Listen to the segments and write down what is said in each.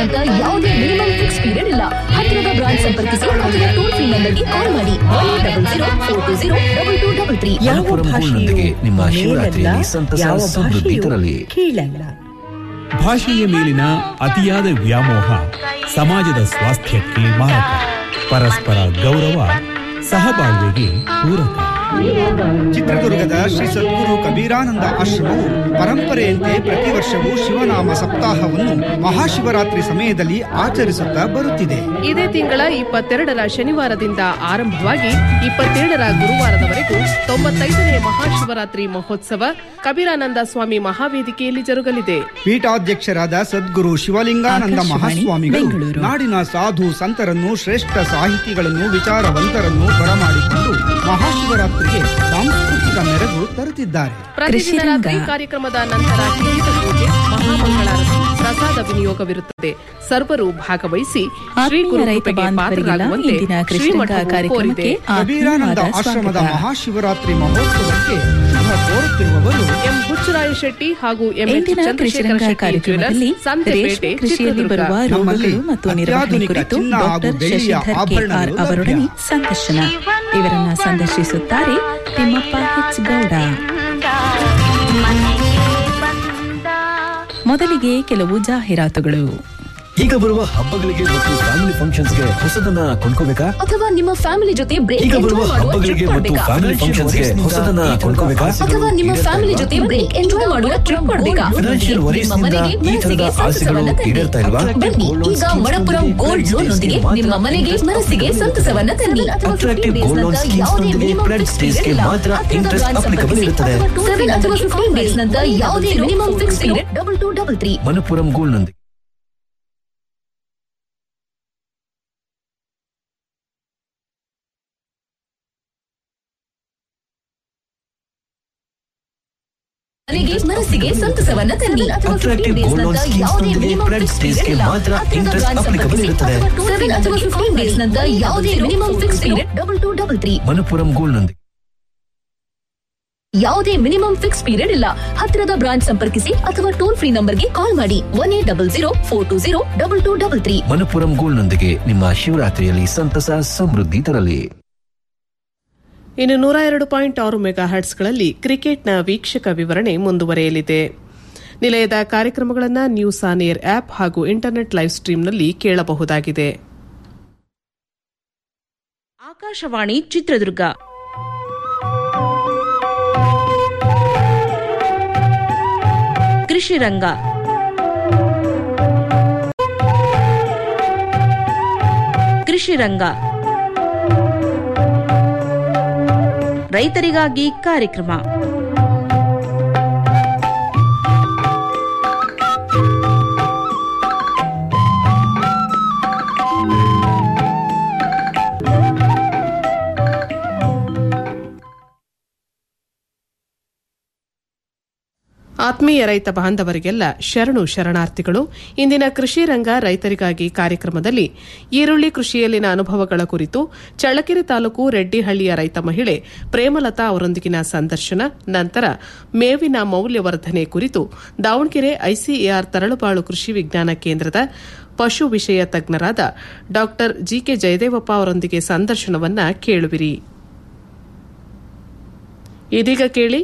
ಅಂತ ಯಾವುದೇ minimum fix period ಇಲ್ಲ ಹತ್ತಿರದ ಬ್ರಾಂಚ್ ಸಂಪರ್ಕಿಸಿ ಅಥವಾ ಟೋಲ್ ಫ್ರೀ ನಂಬರ್ಗೆ ಕಾಲ್ ಮಾಡಿ one double zero four two zero double two double three ಯಾವ ಮನಪುರಂ ಭಾಷೆಯೂ ಗೋಲ್ನೊಂದಿಗೆ ನಿಮ್ಮ ಮೇಲಲ್ಲ, ಶಿವರಾತ್ರಿಯಲ್ಲಿ ಸಂತಸ ಯಾವ ಸಮೃದ್ಧಿ ಭಾಷೆಯೂ ತರಲಿ ಕೀಳಲ್ಲ ಭಾಷೆಯ ಮೇಲಿನ ಅತಿಯಾದ ವ್ಯಾಮೋಹ ಸಮಾಜದ ಸ್ವಾಸ್ಥ್ಯಕ್ಕೆ ಮಾರಕ ಪರಸ್ಪರ ಗೌರವ ಸಹಬಾಳ್ವೆಗೆ ಪೂರಕ ಚಿತ್ರದುರ್ಗದ ಶ್ರೀ ಸದ್ಗುರು ಕಬೀರಾನಂದ ಆಶ್ರಮವು ಪರಂಪರೆಯಂತೆ ಪ್ರತಿ ವರ್ಷವೂ ಶಿವನಾಮ ಸಪ್ತಾಹವನ್ನು ಮಹಾಶಿವರಾತ್ರಿ ಸಮಯದಲ್ಲಿ ಆಚರಿಸುತ್ತಾ ಬರುತ್ತಿದೆ ಇದೇ ತಿಂಗಳ ಇಪ್ಪತ್ತೆರಡರ ಶನಿವಾರದಿಂದ ಆರಂಭವಾಗಿ ಇಪ್ಪತ್ತೇಳರ ಗುರುವಾರದವರೆಗೂ ತೊಂಬತ್ತೈದನೇ ಮಹಾಶಿವರಾತ್ರಿ ಮಹೋತ್ಸವ ಕಬೀರಾನಂದ ಸ್ವಾಮಿ ಮಹಾವೇದಿಕೆಯಲ್ಲಿ ಜರುಗಲಿದೆ ಪೀಠಾಧ್ಯಕ್ಷರಾದ ಸದ್ಗುರು ಶಿವಲಿಂಗಾನಂದ ಆಕಾಶವಾಣಿ, ಮಹಾಸ್ವಾಮಿಗಳು ಬೆಂಗಳೂರು. ನಾಡಿನ ಸಾಧು ಸಂತರನ್ನು ಶ್ರೇಷ್ಠ ಸಾಹಿತಿಗಳನ್ನು ವಿಚಾರವಂತರನ್ನು ಬರಮಾಡಿಕೊಂಡು ಮಹಾಶಿವರಾತ್ರಿಗೆ ಸಾಂಸ್ಕೃತಿಕ ಮೆರಗು ತರುತ್ತಿದ್ದಾರೆ ಪ್ರತಿದಿನ ಕೃಷಿರಂಗ. ರಾತ್ರಿ ಕಾರ್ಯಕ್ರಮದ ನಂತರ ಗೀತ ಪೂಜೆ ಮಹಾಮಂಗಳಾರತಿ ಪ್ರಸಾದ ವಿನಿಯೋಗವಿರುತ್ತದೆ ಸರ್ವರು ಭಾಗವಹಿಸಿ ಶ್ರೀ ಆತ್ಮೀಯ ರೈತ ಗುರುಕೃಪೆಗೆ ಬಾಂಧವರಿಗೆಲ್ಲ ಪಾತ್ರರಾಗುವಂತೆ ಇಂದಿನ ಕೃಷಿರಂಗ ಶ್ರೀಮಠವು ಕಾರ್ಯಕ್ರಮಕ್ಕೆ ಕೋರಿದೆ ಕಬೀರಾನಂದ ಆತ್ಮೀಯವಾದ ಆಶ್ರಮದ ಸ್ವಾಗತ. ಮಹಾಶಿವರಾತ್ರಿ ಮಹೋತ್ಸವಕ್ಕೆ ಶುಭ ಕೋರುತ್ತಿರುವವರು ಎಂ ಹುಚ್ಚರಾಯ ಶೆಟ್ಟಿ ಹಾಗೂ ಎಂ ಎಚ್ ಇಂದಿನ ಚಂದ್ರಶೇಖರ ಕೃಷಿರಂಗ ಶೆಟ್ಟಿ ಕಾರ್ಯಕ್ರಮದಲ್ಲಿ ಜ್ಯುವೆಲರ್ಸ್ ಸಂತೆಪೇಟೆ ರೇಷ್ಮೆ ಕೃಷಿಯಲ್ಲಿ ಚಿತ್ರದುರ್ಗ ಬರುವ ನಮ್ಮಲ್ಲಿ ರೋಗಗಳು ಮತ್ತು ನಿರ್ವಹಣೆ ಅತ್ಯಾಧುನಿಕ ಕುರಿತು ಚಿನ್ನ ಹಾಗೂ ಡಾಕ್ಟರ್ ಬೆಳ್ಳಿಯ ಶಶಿಧರ್ ಕೆಆರ್ ಆಭರಣಗಳು ಅವರೊಡನೆ ಲಭ್ಯ. ಸಂದರ್ಶನ ಇವರನ್ನ ಸಂದರ್ಶಿಸುತ್ತಾರೆ ತಿಮ್ಮಪ್ಪ ಹೆಚ್ ಗೌಡ ಮೊದಲಿಗೆ ಕೆಲವು ಜಾಹೀರಾತುಗಳು ಈಗ ಬರುವ ಹಬ್ಬಗಳಿಗೆ ಮತ್ತು ಫ್ಯಾಮಿಲಿ ಫಂಕ್ಷನ್ಸ್ಗೆ ಹೊಸದನ್ನ ಕೊಂಡ್ಕೋಬೇಕಾ ಅಥವಾ ನಿಮ್ಮ ಫ್ಯಾಮಿಲಿ ಜೊತೆ ಬ್ರೇಕ್ ಈಗ ಬರುವ ಎಂಜಾಯ್ ಮಾಡುವ ಹಬ್ಬಗಳಿಗೆ ಟ್ರಿಪ್ ಮತ್ತು ಮಾಡಬೇಕಾ ಫ್ಯಾಮಿಲಿ ಫಂಕ್ಷನ್ಸ್ಗೆ ಹೊಸದನ್ನ ಕೊಂಡ್ಕೋಬೇಕಾ ಅಥವಾ ನಿಮ್ಮ ಫ್ಯಾಮಿಲಿ ಜೊತೆ ಬ್ರೇಕ್ ಎಂಜಾಯ್ ಮಾಡುವ ಟ್ರಿಪ್ ಮಾಡಬೇಕಾ ಫಿನಾನ್ಷಿಯಲ್ ವರೀಸ್ ನಿಮ್ಮ ನಿಂದ ಮನೆಗೆ ಈ ತರದ ಮನಸ್ಸಿಗೆ ಆಸೆಗಳು ಸಂತಸವನ್ನ ತನ್ನಿ. ಈಡೇರ್ತಾ ಇಲ್ವಾ ಬನ್ನಿ ಈಗ ಮಣಪುರಂ ಗೋಲ್ಡ್ ಲೋನ್ ನೊಂದಿಗೆ ನಿಮ್ಮ ಮನೆಗೆ ಮನಸ್ಸಿಗೆ ಸಂತಸವನ್ನ ತನ್ನಿ ಅಟ್ರಾಕ್ಟಿವ್ ಗೋಲ್ಡ್ ಲೋನ್ ಸ್ಕೀಮ್ಸ್ ನೊಂದಿಗೆ ಪ್ರೆಡ್ ಸ್ಟೇಜ್ಗೆ ಮಾತ್ರ ಇಂಟ್ರೆಸ್ಟ್ ಅಪ್ಲಿಕಬಲ್ ಇರುತ್ತದೆ ಸೆವೆನ್ ಅಥವಾ ಫಿಫ್ಟೀನ್ ಡೇಸ್ ನಂತರ ಯಾವುದೇ minimum fix period double two double three Manappuram gold ನೊಂದಿಗೆ ಮನೆಗೆ ಮನಸ್ಸಿಗೆ ಸಂತಸವನ್ನ ತನ್ನಿ ಅಥವಾ Attractive 15 days gold loan ನಂತರ schemes ಯಾವುದೇ ನೊಂದಿಗೆ minimum credit fixed stage ಗೆ period ಇಲ್ಲ. ಮಾತ್ರ ಹತ್ತಿರದ interest branch applicable ಸಂಪರ್ಕಿಸಿ. ಇರುತ್ತದೆ. ಅಥವಾ seven ಅಥವಾ 15 days ನಂತರ ಯಾವುದೇ minimum fix period double two double three Manappuram gold ನೊಂದಿಗೆ ಯಾವುದೇ ಮಿನಿಮಮ್ ಫಿಕ್ಸ್ ಪೀರಿಯಡ್ ಇಲ್ಲ ಹತ್ತಿರದ ಬ್ರಾಂಚ್ ಸಂಪರ್ಕಿಸಿ ಅಥವಾ ಟೋಲ್ ಫ್ರೀ ನಂಬರ್ಗೆ ಕಾಲ್ ಮಾಡಿ one eight double zero four two zero double two double three Manappuram gold ನೊಂದಿಗೆ ನಿಮ್ಮ ಶಿವರಾತ್ರಿಯಲ್ಲಿ ಸಂತಸ ಸಮೃದ್ಧಿ ತರಲಿ ಇನ್ನು ನೂರ ಎರಡು ಪಾಯಿಂಟ್ ಆರು ಮೆಗಾ ಹರ್ಟ್ಸ್ಗಳಲ್ಲಿ ಕ್ರಿಕೆಟ್ನ ವೀಕ್ಷಕ ವಿವರಣೆ ಮುಂದುವರೆಯಲಿದೆ ನಿಲಯದ ಕಾರ್ಯಕ್ರಮಗಳನ್ನು ನ್ಯೂಸ್ ಆನ್ ಏರ್ ಆಪ್ ಹಾಗೂ ಇಂಟರ್ನೆಟ್ ಲೈವ್ ಸ್ಟ್ರೀಮ್ನಲ್ಲಿ ಕೇಳಬಹುದಾಗಿದೆ ಆಕಾಶವಾಣಿ ಚಿತ್ರದುರ್ಗ ಕೃಷಿ ರಂಗ ಕೃಷಿ ರಂಗ ರೈತರಿಗಾಗಿ ಕಾರ್ಯಕ್ರಮ ಆತ್ಮೀಯ ರೈತ ಬಾಂಧವರಿಗೆಲ್ಲ ಶರಣು ಶರಣಾರ್ಥಿಗಳು ಇಂದಿನ ಕೃಷಿ ರಂಗ ರೈತರಿಗಾಗಿ ಕಾರ್ಯಕ್ರಮದಲ್ಲಿ ಈರುಳ್ಳಿ ಕೃಷಿಯಲ್ಲಿನ ಅನುಭವಗಳ ಕುರಿತು ಚಳ್ಳಕೆರೆ ತಾಲೂಕು ರೆಡ್ಡಿಹಳ್ಳಿಯ ರೈತ ಮಹಿಳೆ ಪ್ರೇಮಲತಾ ಅವರೊಂದಿಗಿನ ಸಂದರ್ಶನ ನಂತರ ಮೇವಿನ ಮೌಲ್ಯವರ್ಧನೆ ಕುರಿತು ದಾವಣಗೆರೆ ಐಸಿಎಆರ್ ತರಳುಬಾಳು ಕೃಷಿ ವಿಜ್ಞಾನ ಕೇಂದ್ರದ ಪಶು ವಿಷಯ ತಜ್ಞರಾದ ಡಾ ಜಿಕೆ ಜಯದೇವಪ್ಪ ಅವರೊಂದಿಗೆ ಸಂದರ್ಶನವನ್ನ ಕೇಳುವಿರಿ ಇದೀಗ ಕೇಳಿ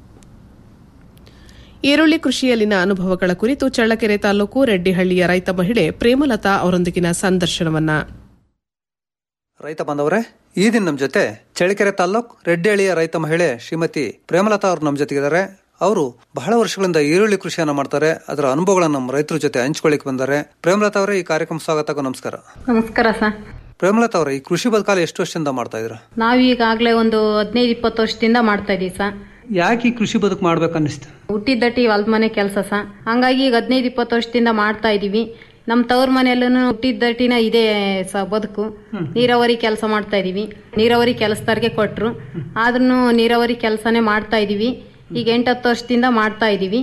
ಈರುಳ್ಳಿ ಕೃಷಿಯಲ್ಲಿನ ಅನುಭವಗಳ ಕುರಿತು ಚಳ್ಳಕೆರೆ ತಾಲೂಕು ರೆಡ್ಡಿಹಳ್ಳಿಯ ರೈತ ಮಹಿಳೆ ಪ್ರೇಮಲತಾ ಅವರೊಂದಿಗಿನ ಸಂದರ್ಶನವನ್ನ ರೈತ ಬಾಂಧವರೇ ಈ ದಿನ ನಮ್ಮ ಜೊತೆ ಚಳ್ಳಕೆರೆ ತಾಲ್ಲೂಕ್ ರೆಡ್ಡಿಹಳ್ಳಿಯ ರೈತ ಮಹಿಳೆ ಶ್ರೀಮತಿ ಪ್ರೇಮಲತಾ ಅವರು ನಮ್ಮ ಜೊತೆಗಿದ್ದಾರೆ ಅವರು ಬಹಳ ವರ್ಷಗಳಿಂದ ಈರುಳ್ಳಿ ಕೃಷಿಯನ್ನ ಮಾಡ್ತಾರೆ ಅದರ ಅನುಭವಗಳನ್ನು ನಮ್ಮ ರೈತರ ಜೊತೆ ಹಂಚ್ಕೊಳ್ಳಿಕ್ ಬಂದ್ದಾರೆ ಪ್ರೇಮಲತಾ ಅವರೇ ಈ ಕಾರ್ಯಕ್ರಮ ಸ್ವಾಗತ ನಮಸ್ಕಾರ ನಮಸ್ಕಾರ ಸರ್ ಪ್ರೇಮಲತಾ ಅವರೇ ಈ ಕೃಷಿ ಬದುಕಾಲ ಎಷ್ಟು ವರ್ಷದಿಂದ ಮಾಡ್ತಾ ಇದ್ರ ನಾವು ಈಗಾಗಲೇ ಒಂದು ಹದಿನೈದು ಇಪ್ಪತ್ತು ವರ್ಷದಿಂದ ಮಾಡ್ತಾ ಇದೀವಿ ಸರ್ ಯಾಕೆ ಈ ಕೃಷಿ ಬದುಕು ಮಾಡ್ಬೇಕನ್ನಿಸ್ತು ಹುಟ್ಟಿದ್ದಟ್ಟಿ ಹೊಲ್ದ ಮನೆ ಕೆಲಸ ಸರ್ ಹಂಗಾಗಿ ಈಗ ಹದಿನೈದು ಇಪ್ಪತ್ತು ವರ್ಷದಿಂದ ಮಾಡ್ತಾ ಇದೀವಿ ನಮ್ಮ ತವ್ರ ಮನೆಯಲ್ಲೂ ಹುಟ್ಟಿದ್ದಟ್ಟಿನ ಇದೇ ಸ ಬದುಕು ನೀರಾವರಿ ಕೆಲಸ ಮಾಡ್ತಾ ಇದೀವಿ ನೀರಾವರಿ ಕೆಲಸದವ್ರಿಗೆ ಕೊಟ್ರು ಆದ್ರೂ ನೀರಾವರಿ ಕೆಲಸನೇ ಮಾಡ್ತಾ ಇದೀವಿ ಈಗ ಎಂಟತ್ತು ವರ್ಷದಿಂದ ಮಾಡ್ತಾ ಇದೀವಿ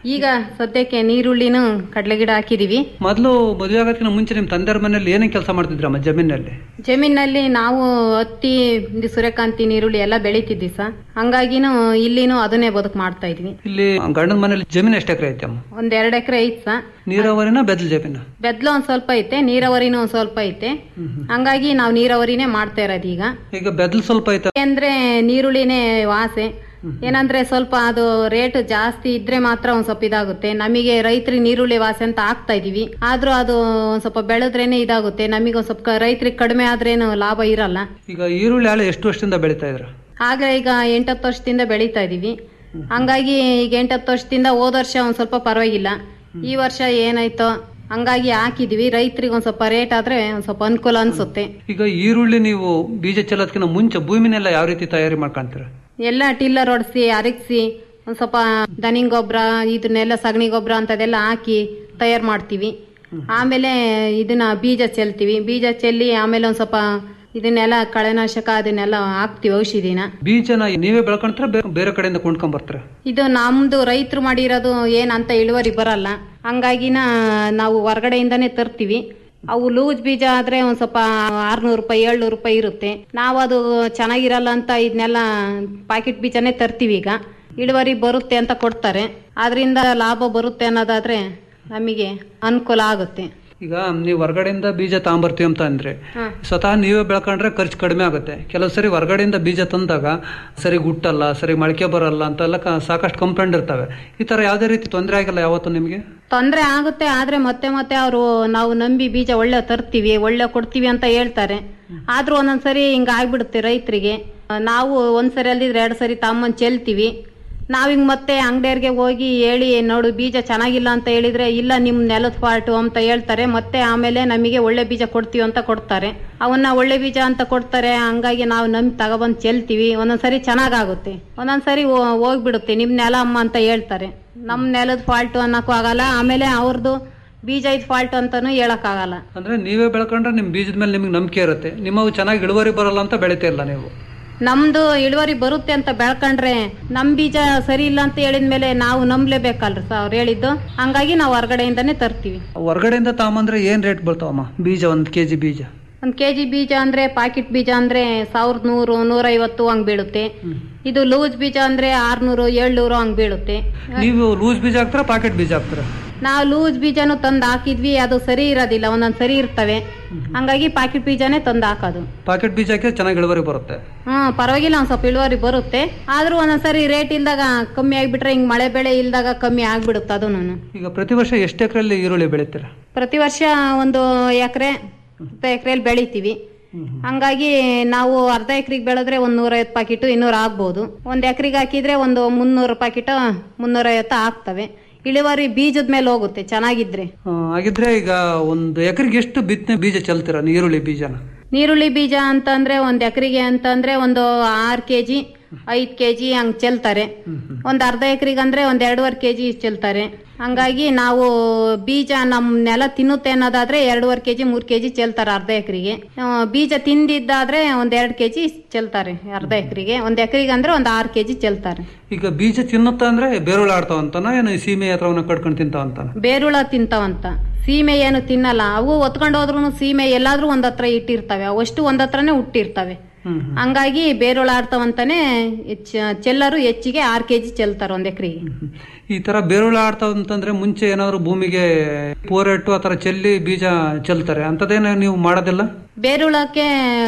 ಈಗ ಸದ್ಯಕ್ಕೆ ನೀರುಳ್ಳಿನೂ ಕಡಲೆ ಗಿಡ ಹಾಕಿದೀವಿ ಮೊದಲು ಮದುವೆ ಆಗೋದಕ್ಕಿಂತ ಮುಂಚೆ ನಿಮ್ಮ ತಂದೆಯವ್ರ ಮನೇಲಿ ಏನೇನು ಕೆಲಸ ಮಾಡ್ತಿದ್ರಮ್ಮ ಜಮೀನಲ್ಲಿ ಜಮೀನಲ್ಲಿ ನಾವು ಹತ್ತಿ ಇದು ಸೂರ್ಯಕಾಂತಿ ನೀರುಳ್ಳಿ ಎಲ್ಲ ಬೆಳಿತಿದ್ವಿ ಸರ್ ಹಂಗಾಗಿನೂ ಇಲ್ಲಿನೂ ಅದನ್ನೇ ಬದುಕು ಮಾಡ್ತಾ ಇದ್ವಿ ಇಲ್ಲಿ ಗಂಡನ ಮನೇಲಿ ಜಮೀನು ಎಷ್ಟು ಎಕರೆ ಐತೆ ಅಮ್ಮ ಒಂದ್ ಎರಡ್ ಎಕರೆ ಐತ್ ಸರ್ ನೀರಾವರಿನ ಬೆದಲ್ ಜಮೀನ ಬೆದ್ಲು ಒಂದ್ ಸ್ವಲ್ಪ ಐತೆ ನೀರಾವರಿನೂ ಒಂದ್ ಸ್ವಲ್ಪ ಐತೆ ಹಂಗಾಗಿ ನಾವು ನೀರಾವರಿನೇ ಮಾಡ್ತಾ ಇರೋದು ಈಗ ಈಗ ಬೆದಲ್ ಸ್ವಲ್ಪ ಐತೆ ಅಂದ್ರೆ ನೀರುಳ್ಳಿನೇ ವಾಸೆ ಏನಂದ್ರೆ ಸ್ವಲ್ಪ ಅದು ರೇಟ್ ಜಾಸ್ತಿ ಇದ್ರೆ ಮಾತ್ರ ಒಂದ್ ಸ್ವಲ್ಪ ಇದಾಗುತ್ತೆ ನಮಗೆ ರೈತರಿಗೆ ನೀರುಳ್ಳಿ ವಾಸೆ ಅಂತ ಹಾಕ್ತಾ ಇದೀವಿ ಆದ್ರೂ ಅದು ಒಂದ್ ಸ್ವಲ್ಪ ಬೆಳೆದ್ರೇನೆ ಇದಾಗುತ್ತೆ ನಮಗೆ ಒಂದ್ ಸ್ವಲ್ಪ ರೈತರಿಗೆ ಕಡಿಮೆ ಆದ್ರೇನು ಲಾಭ ಇರಲ್ಲ ಈಗ ಈರುಳ್ಳಿ ಆಳೆ ಎಷ್ಟು ವರ್ಷದಿಂದ ಬೆಳೀತಾ ಇದ್ರ ಆಗ ಈಗ ಎಂಟತ್ತು ವರ್ಷದಿಂದ ಬೆಳೀತಾ ಇದೀವಿ ಹಂಗಾಗಿ ಈಗ ಎಂಟತ್ತು ವರ್ಷದಿಂದ ಹೋದ ವರ್ಷ ಒಂದ್ ಸ್ವಲ್ಪ ಪರವಾಗಿಲ್ಲ ಈ ವರ್ಷ ಏನಾಯ್ತೋ ಹಂಗಾಗಿ ಹಾಕಿದೀವಿ ರೈತರಿಗೆ ಒಂದ್ ಸ್ವಲ್ಪ ರೇಟ್ ಆದ್ರೆ ಒಂದ್ ಸ್ವಲ್ಪ ಅನುಕೂಲ ಅನ್ಸುತ್ತೆ ಈಗ ಈರುಳ್ಳಿ ನೀವು ಬೀಜ ಚೆಲ್ಲೋದಕ್ಕಿಂತ ಮುಂಚೆ ಭೂಮಿನೆಲ್ಲ ಯಾವ ರೀತಿ ತಯಾರಿ ಮಾಡ್ಕೊಂತೀರ ಎಲ್ಲ ಟಿಲ್ಲರ್ ಹೊಡ್ಸಿ ಅರಗಿಸಿ ಒಂದ್ ಸ್ವಲ್ಪ ದನಿ ಗೊಬ್ಬರ ಇದನ್ನೆಲ್ಲ ಸಗಣಿ ಗೊಬ್ಬರ ಅಂತದೆಲ್ಲ ಹಾಕಿ ತಯಾರು ಮಾಡ್ತೀವಿ ಆಮೇಲೆ ಇದನ್ನ ಬೀಜ ಚೆಲ್ತೀವಿ ಬೀಜ ಚೆಲ್ಲಿ ಆಮೇಲೆ ಒಂದ್ ಸ್ವಲ್ಪ ಇದನ್ನೆಲ್ಲ ಕಳೆನಾಶಕ ಅದನ್ನೆಲ್ಲ ಹಾಕ್ತಿವಿ ಔಷಧಿನ ಬೀಜನ ನೀವೇ ಬೆಳ್ಕೊಂಡ್ರೆ ಬೇರೆ ಕಡೆಯಿಂದ ಕೊಂಡ್ಕೊಂಡ್ ಬರ್ತೀರ ಇದು ನಮ್ದು ರೈತರು ಮಾಡಿರೋದು ಏನಂತ ಇಳುವರಿ ಬರಲ್ಲ ಹಂಗಾಗಿನ ನಾವು ಹೊರಗಡೆಯಿಂದಾನೇ ತರ್ತೀವಿ ಅವು ಲೂಸ್ ಬೀಜ ಆದ್ರೆ ಒಂದ್ ಸ್ವಲ್ಪ ಆರ್ನೂರು ರೂಪಾಯಿ ಏಳ್ನೂರು ರೂಪಾಯಿ ಇರುತ್ತೆ ನಾವು ಅದು ಚೆನ್ನಾಗಿರಲ್ಲ ಅಂತ ಇದನ್ನೆಲ್ಲ ಪಾಕೆಟ್ ಬೀಜನೇ ತರ್ತೀವಿ ಈಗ ಇಳುವರಿ ಬರುತ್ತೆ ಅಂತ ಕೊಡ್ತಾರೆ ಅದರಿಂದ ಲಾಭ ಬರುತ್ತೆ ಅನ್ನೋದಾದ್ರೆ ನಮಗೆ ಅನುಕೂಲ ಆಗುತ್ತೆ ಈಗ ನೀವು ಹೊರಗಡೆಯಿಂದ ಬೀಜ ತಗೊಂಬರ್ತೀವಿ ಅಂತ ಅಂದ್ರೆ ಸ್ವತಃ ನೀವೇ ಬೆಳ್ಕೊಂಡ್ರೆ ಖರ್ಚು ಕಡಿಮೆ ಆಗುತ್ತೆ ಕೆಲವು ಸರಿ ಹೊರಗಡೆಯಿಂದ ಬೀಜ ತಂದಾಗ ಸರಿ ಗುಟ್ಟಲ್ಲ ಸರಿ ಮೊಳಕೆ ಬರಲ್ಲ ಅಂತೆಲ್ಲ ಕ- ಸಾಕಷ್ಟು ಕಂಪ್ಲೇಂಟ್ ಇರ್ತವೆ ಈ ತರ ಯಾವುದೇ ರೀತಿ ತೊಂದರೆ ಆಗಿಲ್ಲ ಯಾವತ್ತು ನಿಮಗೆ ತೊಂದರೆ ಆಗುತ್ತೆ ಆದ್ರೆ ಮತ್ತೆ ಮತ್ತೆ ಅವರು ನಾವು ನಂಬಿ ಬೀಜ ಒಳ್ಳೆ ತರ್ತೀವಿ ಒಳ್ಳೆ ಕೊಡ್ತೀವಿ ಅಂತ ಹೇಳ್ತಾರೆ ಆದ್ರೂ ಒಂದೊಂದ್ಸರಿ ಹಿಂಗ ಆಗ್ಬಿಡುತ್ತೆ ರೈತರಿಗೆ ನಾವು ಒಂದ್ಸರಿ ಅಲ್ದಿದ್ರೆ ಎರಡ್ ಸರಿ ತಮ್ಮನ್ ಚೆಲ್ತೀವಿ ನಾವಿಂಗ್ ಮತ್ತೆ ಅಂಗಡಿಯರ್ಗೆ ಹೋಗಿ ಹೇಳಿ ನೋಡು ಬೀಜ ಚೆನ್ನಾಗಿಲ್ಲ ಅಂತ ಹೇಳಿದ್ರೆ ಇಲ್ಲ ನಿಮ್ ನೆಲದ ಫಾಲ್ಟು ಅಂತ ಹೇಳ್ತಾರೆ ಮತ್ತೆ ಆಮೇಲೆ ನಮಗೆ ಒಳ್ಳೆ ಬೀಜ ಕೊಡ್ತೀವಿ ಅಂತ ಕೊಡ್ತಾರೆ ಅವನ್ನ ಒಳ್ಳೆ ಬೀಜ ಅಂತ ಕೊಡ್ತಾರೆ ಹಂಗಾಗಿ ನಾವು ನಂಬಿ ತಗೊಬಂದ್ ಚೆಲ್ತೀವಿ ಒಂದೊಂದ್ಸರಿ ಚೆನ್ನಾಗಾಗುತ್ತೆ ಒಂದೊಂದ್ಸರಿ ಹೋ- ಹೋಗ್ಬಿಡುತ್ತೆ ನಿಮ್ ನೆಲ ಅಮ್ಮ ಅಂತ ಹೇಳ್ತಾರೆ ನಮ್ ನೆಲದ ಫಾಲ್ಟು ಅನ್ನಕ್ಕೂ ಆಗಲ್ಲ ಆಮೇಲೆ ಅವ್ರದ್ದು ಬೀಜ ಇದ್ ಫಾಲ್ಟ್ ಅಂತಾನು ಹೇಳಕ್ ಆಗಲ್ಲ ಅಂದ್ರೆ ನೀವೇ ಬೆಳ್ಕೊಂಡ್ರೆ ನಿಮ್ ಬೀಜದ ಮೇಲೆ ನಿಮ್ಗೆ ನಂಬಿಕೆ ಇರುತ್ತೆ ನಿಮ್ಮವು ಚೆನ್ನಾಗಿ ಇಳುವರಿ ಬರಲ್ಲ ಅಂತ ಬೆಳಿತಾ ಇಲ್ಲ ನೀವು ನಮ್ದು ಇಳುವರಿ ಬರುತ್ತೆ ಅಂತ ಬೆಳ್ಕೊಂಡ್ರೆ ನಮ್ ಬೀಜ ಸರಿ ಇಲ್ಲ ಅಂತ ಹೇಳಿದ್ಮೇಲೆ ನಾವು ನಂಬ್ಲೇಬೇಕಲ್ರಿ ಸರ್ ಅವ್ರು ಹೇಳಿದ್ದು ಹಂಗಾಗಿ ನಾವು ಹೊರಗಡೆಯಿಂದಾನೇ ತರ್ತೀವಿ ಹೊರಗಡೆಯಿಂದ ತಗೊಂಬಂದ್ರೆ ಏನ್ ರೇಟ್ ಬೀಳ್ತಾವಮ್ಮ ಬೀಜ ಒಂದ್ ಕೆಜಿ ಬೀಜ ಒಂದ್ ಕೆಜಿ ಬೀಜ ಅಂದ್ರೆ ಪಾಕೆಟ್ ಬೀಜ ಅಂದ್ರೆ ಸಾವಿರದ ನೂರು ನೂರೈವತ್ತು ಹಂಗ್ ಬೀಳುತ್ತೆ ಇದು ಲೂಸ್ ಬೀಜ ಅಂದ್ರೆ ಆರ್ನೂರು ಏಳ್ನೂರು ಹಂಗ್ ಬೀಳುತ್ತೆ ನೀವು ಲೂಸ್ ಬೀಜ ಹಾಕ್ತಾರ ಪಾಕೆಟ್ ಬೀಜ ಹಾಕ್ತಾರ ನಾವು ಲೂಸ್ ಬೀಜನು ತಂದು ಹಾಕಿದ್ವಿ ಅದು ಸರಿ ಇರೋದಿಲ್ಲ ಒಂದೊಂದ್ ಸರಿ ಇರ್ತವೆ ಹಂಗಾಗಿ ಪಾಕೆಟ್ ಬೀಜನೇ ತಂದು ಹಾಕೋದು ಪಾಕೆಟ್ ಬೀಜ ಹಾಕಿದ್ರೆ ಚೆನ್ನಾಗಿ ಇಳುವರಿ ಬರುತ್ತೆ ಹ್ಮ್ ಪರವಾಗಿಲ್ಲ ಒಂದ್ ಸ್ವಲ್ಪ ಇಳುವರಿ ಬರುತ್ತೆ ಆದ್ರೂ ಒಂದೊಂದ್ಸರಿ ರೇಟ್ ಇಲ್ದಾಗ ಕಮ್ಮಿ ಆಗ್ಬಿಟ್ರೆ ಹಿಂಗ್ ಮಳೆ ಬೆಳೆ ಇಲ್ದಾಗ ಕಮ್ಮಿ ಆಗ್ಬಿಡುತ್ತೆ ಅದನ್ನು ಈಗ ಪ್ರತಿ ವರ್ಷ ಎಷ್ಟು ಎಕರೆಯಲ್ಲಿ ಈರುಳ್ಳಿ ಬೆಳಿತೀರ ಪ್ರತಿ ವರ್ಷ ಒಂದು ಎಕರೆ ಅರ್ಧ ಎಕರೆಯಲ್ಲಿ ಬೆಳಿತೀವಿ ಹಂಗಾಗಿ ನಾವು ಅರ್ಧ ಎಕರೆಗೆ ಬೆಳೆದ್ರೆ ಒಂದ್ ನೂರೈವತ್ತು ಪಾಕಿಟು ಇನ್ನೂರು ಆಗ್ಬೋದು ಒಂದ್ ಎಕರೆಗೆ ಹಾಕಿದ್ರೆ ಒಂದು ಮುನ್ನೂರು ಪಾಕಿಟ ಮುನ್ನೂರೈವತ್ತು ಆಗ್ತವೆ ಇಳುವರಿ ಬೀಜದ ಮೇಲೆ ಹೋಗುತ್ತೆ ಚೆನ್ನಾಗಿದ್ರೆ ಆ, ಹಾಗಿದ್ರೆ ಈಗ ಒಂದು ಎಕರೆಗೆ ಎಷ್ಟು ಬಿತ್ತನೆ ಬೀಜ ಚೆಲ್ತೀರ ಈರುಳ್ಳಿ ಬೀಜನ ನೀರುಳ್ಳಿ ಬೀಜ ಅಂತಂದ್ರೆ ಒಂದ್ ಎಕರೆಗೆ ಅಂತಂದ್ರೆ ಒಂದು ಆರ್ ಕೆಜಿ ಐದ್ ಕೆಜಿ ಹಂಗ್ ಚೆಲ್ತಾರೆ ಒಂದ್ ಅರ್ಧ ಎಕರೆಗೆ ಅಂದ್ರೆ ಒಂದ್ ಎರಡೂವರೆ ಕೆಜಿ ಚೆಲ್ತಾರೆ ಹಂಗಾಗಿ ನಾವು ಬೀಜ ನಮ್ ನೆಲ ತಿನ್ನುತ್ತೆ ಅನ್ನೋದಾದ್ರೆ ಎರಡೂವರೆ ಕೆಜಿ ಮೂರ್ ಕೆಜಿ ಚೆಲ್ತಾರೆ ಅರ್ಧ ಎಕರೆಗೆ ಬೀಜ ತಿಂದಿದ್ದಾದ್ರೆ ಒಂದ್ ಎರಡ್ ಕೆಜಿ ಚೆಲ್ತಾರೆ ಅರ್ಧ ಎಕರೆಗೆ ಒಂದ್ ಎಕರೆಗೆ ಅಂದ್ರೆ ಒಂದ್ ಆರ್ ಕೆಜಿ ಚೆಲ್ತಾರೆ ಈಗ ಬೀಜ ತಿನ್ನುತ್ತ ಅಂದ್ರೆ ಬೇರುಳ ಆಡ್ತಾವಂತಾನ ಏನು ಈ ಸೀಮೆ ಹತ್ರವನ್ನ ಕಡ್ಕೊಂಡು ತಿಂತಾವಂತಾನ ಬೇರುಳ ತಿಂತಾವಂತ ಸೀಮೆ ಏನು ತಿನ್ನಲ್ಲ ಅವು ಹೊತ್ಕೊಂಡು ಹೋದ್ರು ಸೀಮೆ ಎಲ್ಲಾದ್ರೂ ಒಂದ್ ಹತ್ರ ಇಟ್ಟಿರ್ತವೆ ಅವಷ್ಟು ಒಂದ್ ಹತ್ರನೇ ಹುಟ್ಟಿರ್ತವೆ ಹಂಗಾಗಿ ಬೇರುಳ ಆಡ್ತಾವಂತಾನೆ ಹೆಚ್ಚ- ಚೆಲ್ಲರು ಹೆಚ್ಚಿಗೆ ಆರ್ ಕೆಜಿ ಚೆಲ್ತಾರ ಒಂದ್ ಎಕರೆಗೆ ಈ ತರ ಬೇರುಳ ಆಡ್ತಾವ ಅಂತಂದ್ರೆ ಮುಂಚೆ ಏನಾದ್ರು ಭೂಮಿಗೆ ಪೋರೆಟ್ಟು ಆ ತರ ಚೆಲ್ಲಿ ಬೀಜ ಚೆಲ್ತಾರೆ ಅಂತದೇನ ನೀವು ಮಾಡೋದಿಲ್ಲ ಬೇರುಳಕ್ಕೆ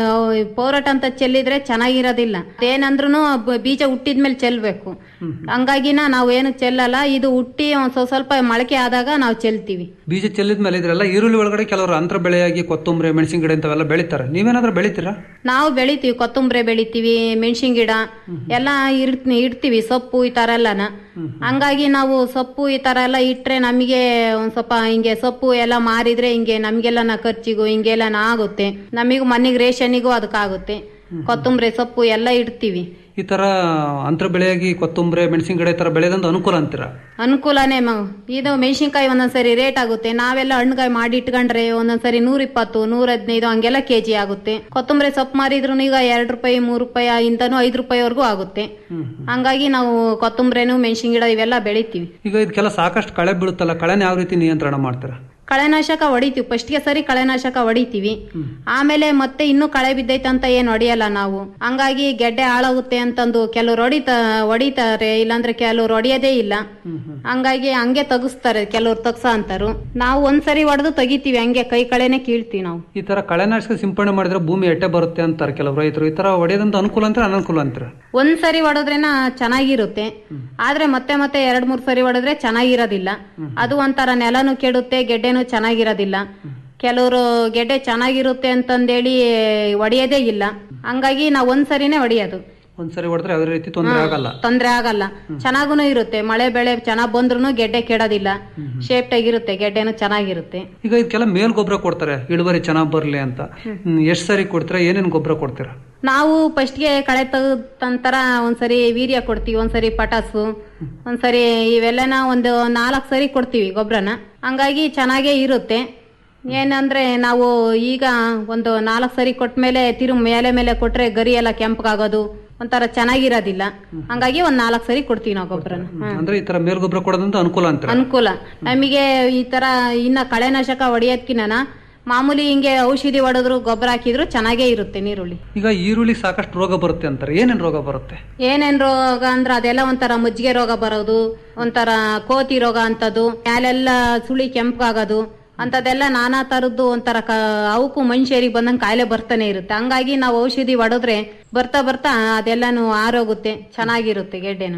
ಪೌರಟ್ ಅಂತ ಚೆಲ್ಲಿದ್ರೆ ಚೆನ್ನಾಗಿರೋದಿಲ್ಲ ಏನಂದ್ರೂ ಬೀಜ ಹುಟ್ಟಿದ್ಮೇಲೆ ಚೆಲ್ಬೇಕು ಹಂಗಾಗಿನ ನಾವು ಏನು ಚೆಲ್ಲಲ್ಲ ಇದು ಹುಟ್ಟಿ ಒಂದ್ ಸ್ವಲ್ಪ ಸ್ವಲ್ಪ ಮೊಳಕೆ ಆದಾಗ ನಾವು ಚೆಲ್ತೀವಿ ಬೀಜ ಚೆಲ್ಲಿದ ಮೇಲೆ ಇದ್ರೆಲ್ಲ ಈರುಳ್ಳಿ ಒಳಗಡೆ ಕೆಲವರು ಅಂತರ ಬೆಳೆಯಾಗಿ ಕೊತ್ತಂಬರಿ ಮೆಣಸಿನ ಗಿಡ ಇಂಥವೆಲ್ಲ ಬೆಳಿತಾರೆ ನೀವೇನಾದ್ರೂ ಬೆಳಿತೀರಾ ನಾವು ಬೆಳಿತೀವಿ ಕೊತ್ತಂಬರಿ ಬೆಳಿತೀವಿ ಮೆಣಸಿನ ಗಿಡ ಎಲ್ಲ ಇಡ್- ಇಡ್ತೀವಿ ಸೊಪ್ಪು ಈ ತರ ಎಲ್ಲನ ಹಂಗಾಗಿ ನಾವು ಸೊಪ್ಪು ಈ ತರ ಎಲ್ಲ ಇಟ್ರೆ ನಮಗೆ ಒಂದ್ ಸ್ವಲ್ಪ ಹಿಂಗೆ ಸೊಪ್ಪು ಎಲ್ಲ ಮಾರಿದ್ರೆ ಹಿಂಗೆ ನಮ್ಗೆಲ್ಲನ ಖರ್ಚಿಗೂ ಹಿಂಗೆಲ್ಲನ ಆಗುತ್ತೆ ನಮಿಗೂ ಮನೆಗೆ ರೇಷನಿಗೂ ಅದಕ್ಕಾಗುತ್ತೆ ಕೊತ್ತಂಬರಿ ಸೊಪ್ಪು ಎಲ್ಲ ಇಡ್ತೀವಿ ಈ ತರ ಅಂತರ ಬೆಳೆಯಾಗಿ ಕೊತ್ತಂಬರಿ ಮೆಣಸಿನ ಗಿಡ ಈ ತರ ಬೆಳೆಯೋದಂತ ಅನುಕೂಲ ಅಂತೀರಾ ಅನುಕೂಲನೇ ಮ ಇದು ಮೆಣಸಿನ್ಕಾಯಿ ಒಂದೊಂದ್ಸರಿ ರೇಟ್ ಆಗುತ್ತೆ ನಾವೆಲ್ಲ ಹಣ್ಣುಗಾಯಿ ಮಾಡಿ ಇಟ್ಕೊಂಡ್ರೆ ಒಂದೊಂದ್ಸರಿ ನೂರ ಇಪ್ಪತ್ತು ನೂರ ಹದಿನೈದು ಹಂಗೆಲ್ಲ ಕೆಜಿ ಆಗುತ್ತೆ ಕೊತ್ತಂಬರಿ ಸೊಪ್ಪು ಮಾರಿದ್ರು ಈಗ ಎರಡು ರೂಪಾಯಿ ಮೂರು ರೂಪಾಯಿ ಇಂತನೂ ಐದು ರೂಪಾಯಿವರೆಗೂ ಆಗುತ್ತೆ ಹಂಗಾಗಿ ನಾವು ಕೊತ್ತಂಬರಿನೂ ಮೆಣಸಿನ ಗಿಡ ಇವೆಲ್ಲ ಬೆಳಿತೀವಿ ಈಗ ಇದಕ್ಕೆಲ್ಲ ಸಾಕಷ್ಟು ಕಳೆ ಬೀಳುತ್ತಲ್ಲ ಕಳೆನ ಯಾವ ರೀತಿ ನಿಯಂತ್ರಣ ಮಾಡ್ತೀರಾ ಕಳೆನಾಶಕ ಹೊಡಿತೀವಿ ಫಸ್ಟ್ಗೆ ಸರಿ ಕಳೆನಾಶಕ ಹೊಡಿತೀವಿ ಆಮೇಲೆ ಮತ್ತೆ ಇನ್ನೂ ಕಳೆ ಬಿದ್ದೈತೆ ಅಂತ ಏನ್ ಹೊಡಿಯಲ್ಲ ನಾವು ಹಂಗಾಗಿ ಗೆಡ್ಡೆ ಹಾಳಾಗುತ್ತೆ ಅಂತಂದು ಕೆಲವ್ರು ಹೊಡಿತ ಹೊಡಿತಾರೆ ಇಲ್ಲಾಂದ್ರೆ ಕೆಲವ್ರು ಹೊಡಿಯೋದೇ ಇಲ್ಲ ಹಂಗಾಗಿ ಹಂಗೆ ತಗಸ್ತಾರೆ ಕೆಲವ್ರು ತಗ್ಸ ಅಂತಾರು ನಾವು ಒಂದ್ಸರಿ ಹೊಡೆದು ತೆಗಿತೀವಿ ಹಂಗೆ ಕೈ ಕಳೆನೆ ಕೀಳ್ತೀವಿ ನಾವು ಈ ತರ ಕಳೆನಾಶಕ ಸಿಂಪಡಣೆ ಮಾಡಿದ್ರೆ ಭೂಮಿ ಎಟ್ಟೆ ಬರುತ್ತೆ ಅಂತಾರೆ ಕೆಲವು ರೈತರು ಈ ತರ ಹೊಡೆಯೋದಂತ ಅನುಕೂಲ ಅಂತಾರೆ ಅನನುಕೂಲ ಅಂತಾರೆ ಒಂದ್ಸರಿ ಹೊಡೆದ್ರೇನ ಚೆನ್ನಾಗಿರುತ್ತೆ ಆದ್ರೆ ಮತ್ತೆ ಮತ್ತೆ ಎರಡ್ ಮೂರ್ ಸರಿ ಹೊಡೆದ್ರೆ ಚೆನ್ನಾಗಿರೋದಿಲ್ಲ ಅದು ಒಂಥರ ನೆಲನು ಕೆಡುತ್ತೆ ಗೆಡ್ಡೆನು ಚೆನ್ನಾಗಿರೋದಿಲ್ಲ ಕೆಲವರು ಗೆಡ್ಡೆ ಚೆನ್ನಾಗಿರುತ್ತೆ ಅಂತಂದೇಳಿ ಹೊಡಿಯೋದೇ ಇಲ್ಲ ಹಂಗಾಗಿ ನಾವು ಒಂದ್ಸರಿನೇ ಹೊಡಿಯೋದು ಒಂದ್ಸರಿ ಹೊಡೆದ್ರೆ ಯಾವುದೇ ರೀತಿ ತೊಂದರೆ ಆಗಲ್ಲ ತೊಂದ್ರೆ ಆಗಲ್ಲ ಚೆನ್ನಾಗೂ ಇರುತ್ತೆ ಮಳೆ ಬೆಳೆ ಚೆನ್ನಾಗ್ ಬಂದ್ರು ಗೆಡ್ಡೆ ಕೆಡೋದಿಲ್ಲ ಶೇಪ್ ಆಗಿರುತ್ತೆ ಗೆಡ್ಡೆನು ಚೆನ್ನಾಗಿರುತ್ತೆ ಈಗ ಇದಕ್ಕೆಲ್ಲ ಮೇಲ್ ಗೊಬ್ಬರ ಕೊಡ್ತಾರೆ ಇಳುವರಿ ಚೆನ್ನಾಗ್ ಬರ್ಲಿ ಅಂತ ಎಷ್ಟು ಸರಿ ಕೊಡ್ತೀರಾ ಏನೇನ್ ಗೊಬ್ಬರ ಕೊಡ್ತೀರಾ ನಾವು ಫಸ್ಟ್ಗೆ ಕಳೆ ತೆಗೆದಂತರ ಒಂದ್ಸರಿ ವೀರ್ಯ ಕೊಡ್ತೀವಿ ಒಂದ್ಸರಿ ಪಟಾಸು ಒಂದ್ಸರಿ ಇವೆಲ್ಲನ ಒಂದು ನಾಲ್ಕು ಸರಿ ಕೊಡ್ತೀವಿ ಗೊಬ್ಬರನ ಹಂಗಾಗಿ ಚೆನ್ನಾಗೇ ಇರುತ್ತೆ ಏನಂದ್ರೆ ನಾವು ಈಗ ಒಂದು ನಾಲ್ಕು ಸರಿ ಕೊಟ್ಮೇಲೆ ತಿರು ಮೇಲೆ ಮೇಲೆ ಕೊಟ್ರೆ ಗರಿ ಎಲ್ಲ ಕೆಂಪಗಾಗೋದು ಒಂಥರ ಚೆನ್ನಾಗಿರೋದಿಲ್ಲ ಹಂಗಾಗಿ ಒಂದ್ ನಾಲ್ಕು ಸರಿ ಕೊಡ್ತೀವಿ ನಾವು ಗೊಬ್ಬರನ ಅಂದ್ರೆ ಈ ತರ ಮೇಲ್ ಗೊಬ್ಬರ ಕೊಡೋದಂತ ಅನುಕೂಲ ಅಂತಾರೆ ಅನುಕೂಲ ನಮಗೆ ಈ ತರ ಇನ್ನ ಕಳೆನಾಶಕ ಹೊಡೆಯೋದ್ಕಿನ ಮಾಮೂಲಿ ಹಿಂಗೆ ಔಷಧಿ ಹೊಡೆದ್ರು ಗೊಬ್ಬರ ಹಾಕಿದ್ರು ಚೆನ್ನಾಗೇ ಇರುತ್ತೆ ನೀರುಳ್ಳಿ ಈಗ ಈರುಳ್ಳಿ ಸಾಕಷ್ಟು ರೋಗ ಬರುತ್ತೆ ಅಂತಾರೆ ಏನೇನ್ ರೋಗ ಬರುತ್ತೆ ಏನೇನ್ ರೋಗ ಅಂದ್ರೆ ಅದೆಲ್ಲ ಒಂಥರ ಮಜ್ಜಿಗೆ ರೋಗ ಬರೋದು ಒಂಥರ ಕೋತಿ ರೋಗ ಅಂತದ್ದು ಮ್ಯಾಲೆಲ್ಲ ಸುಳಿ ಕೆಂಪಾಗೋದು ಅಂತದೆಲ್ಲ ನಾನಾ ತರದ್ದು ಒಂಥರ ಕ ಅವಕ್ಕೂ ಮನುಷ್ಯರಿಗೆ ಬಂದಂಗೆ ಕಾಯಿಲೆ ಬರ್ತಾನೆ ಇರುತ್ತೆ ಹಂಗಾಗಿ ನಾವು ಔಷಧಿ ಹೊಡೆದ್ರೆ ಬರ್ತಾ ಬರ್ತಾ ಅದೆಲ್ಲಾನು ಆರೋಗುತ್ತೆ ಚೆನ್ನಾಗಿರುತ್ತೆ ಗೆಡ್ಡೆನು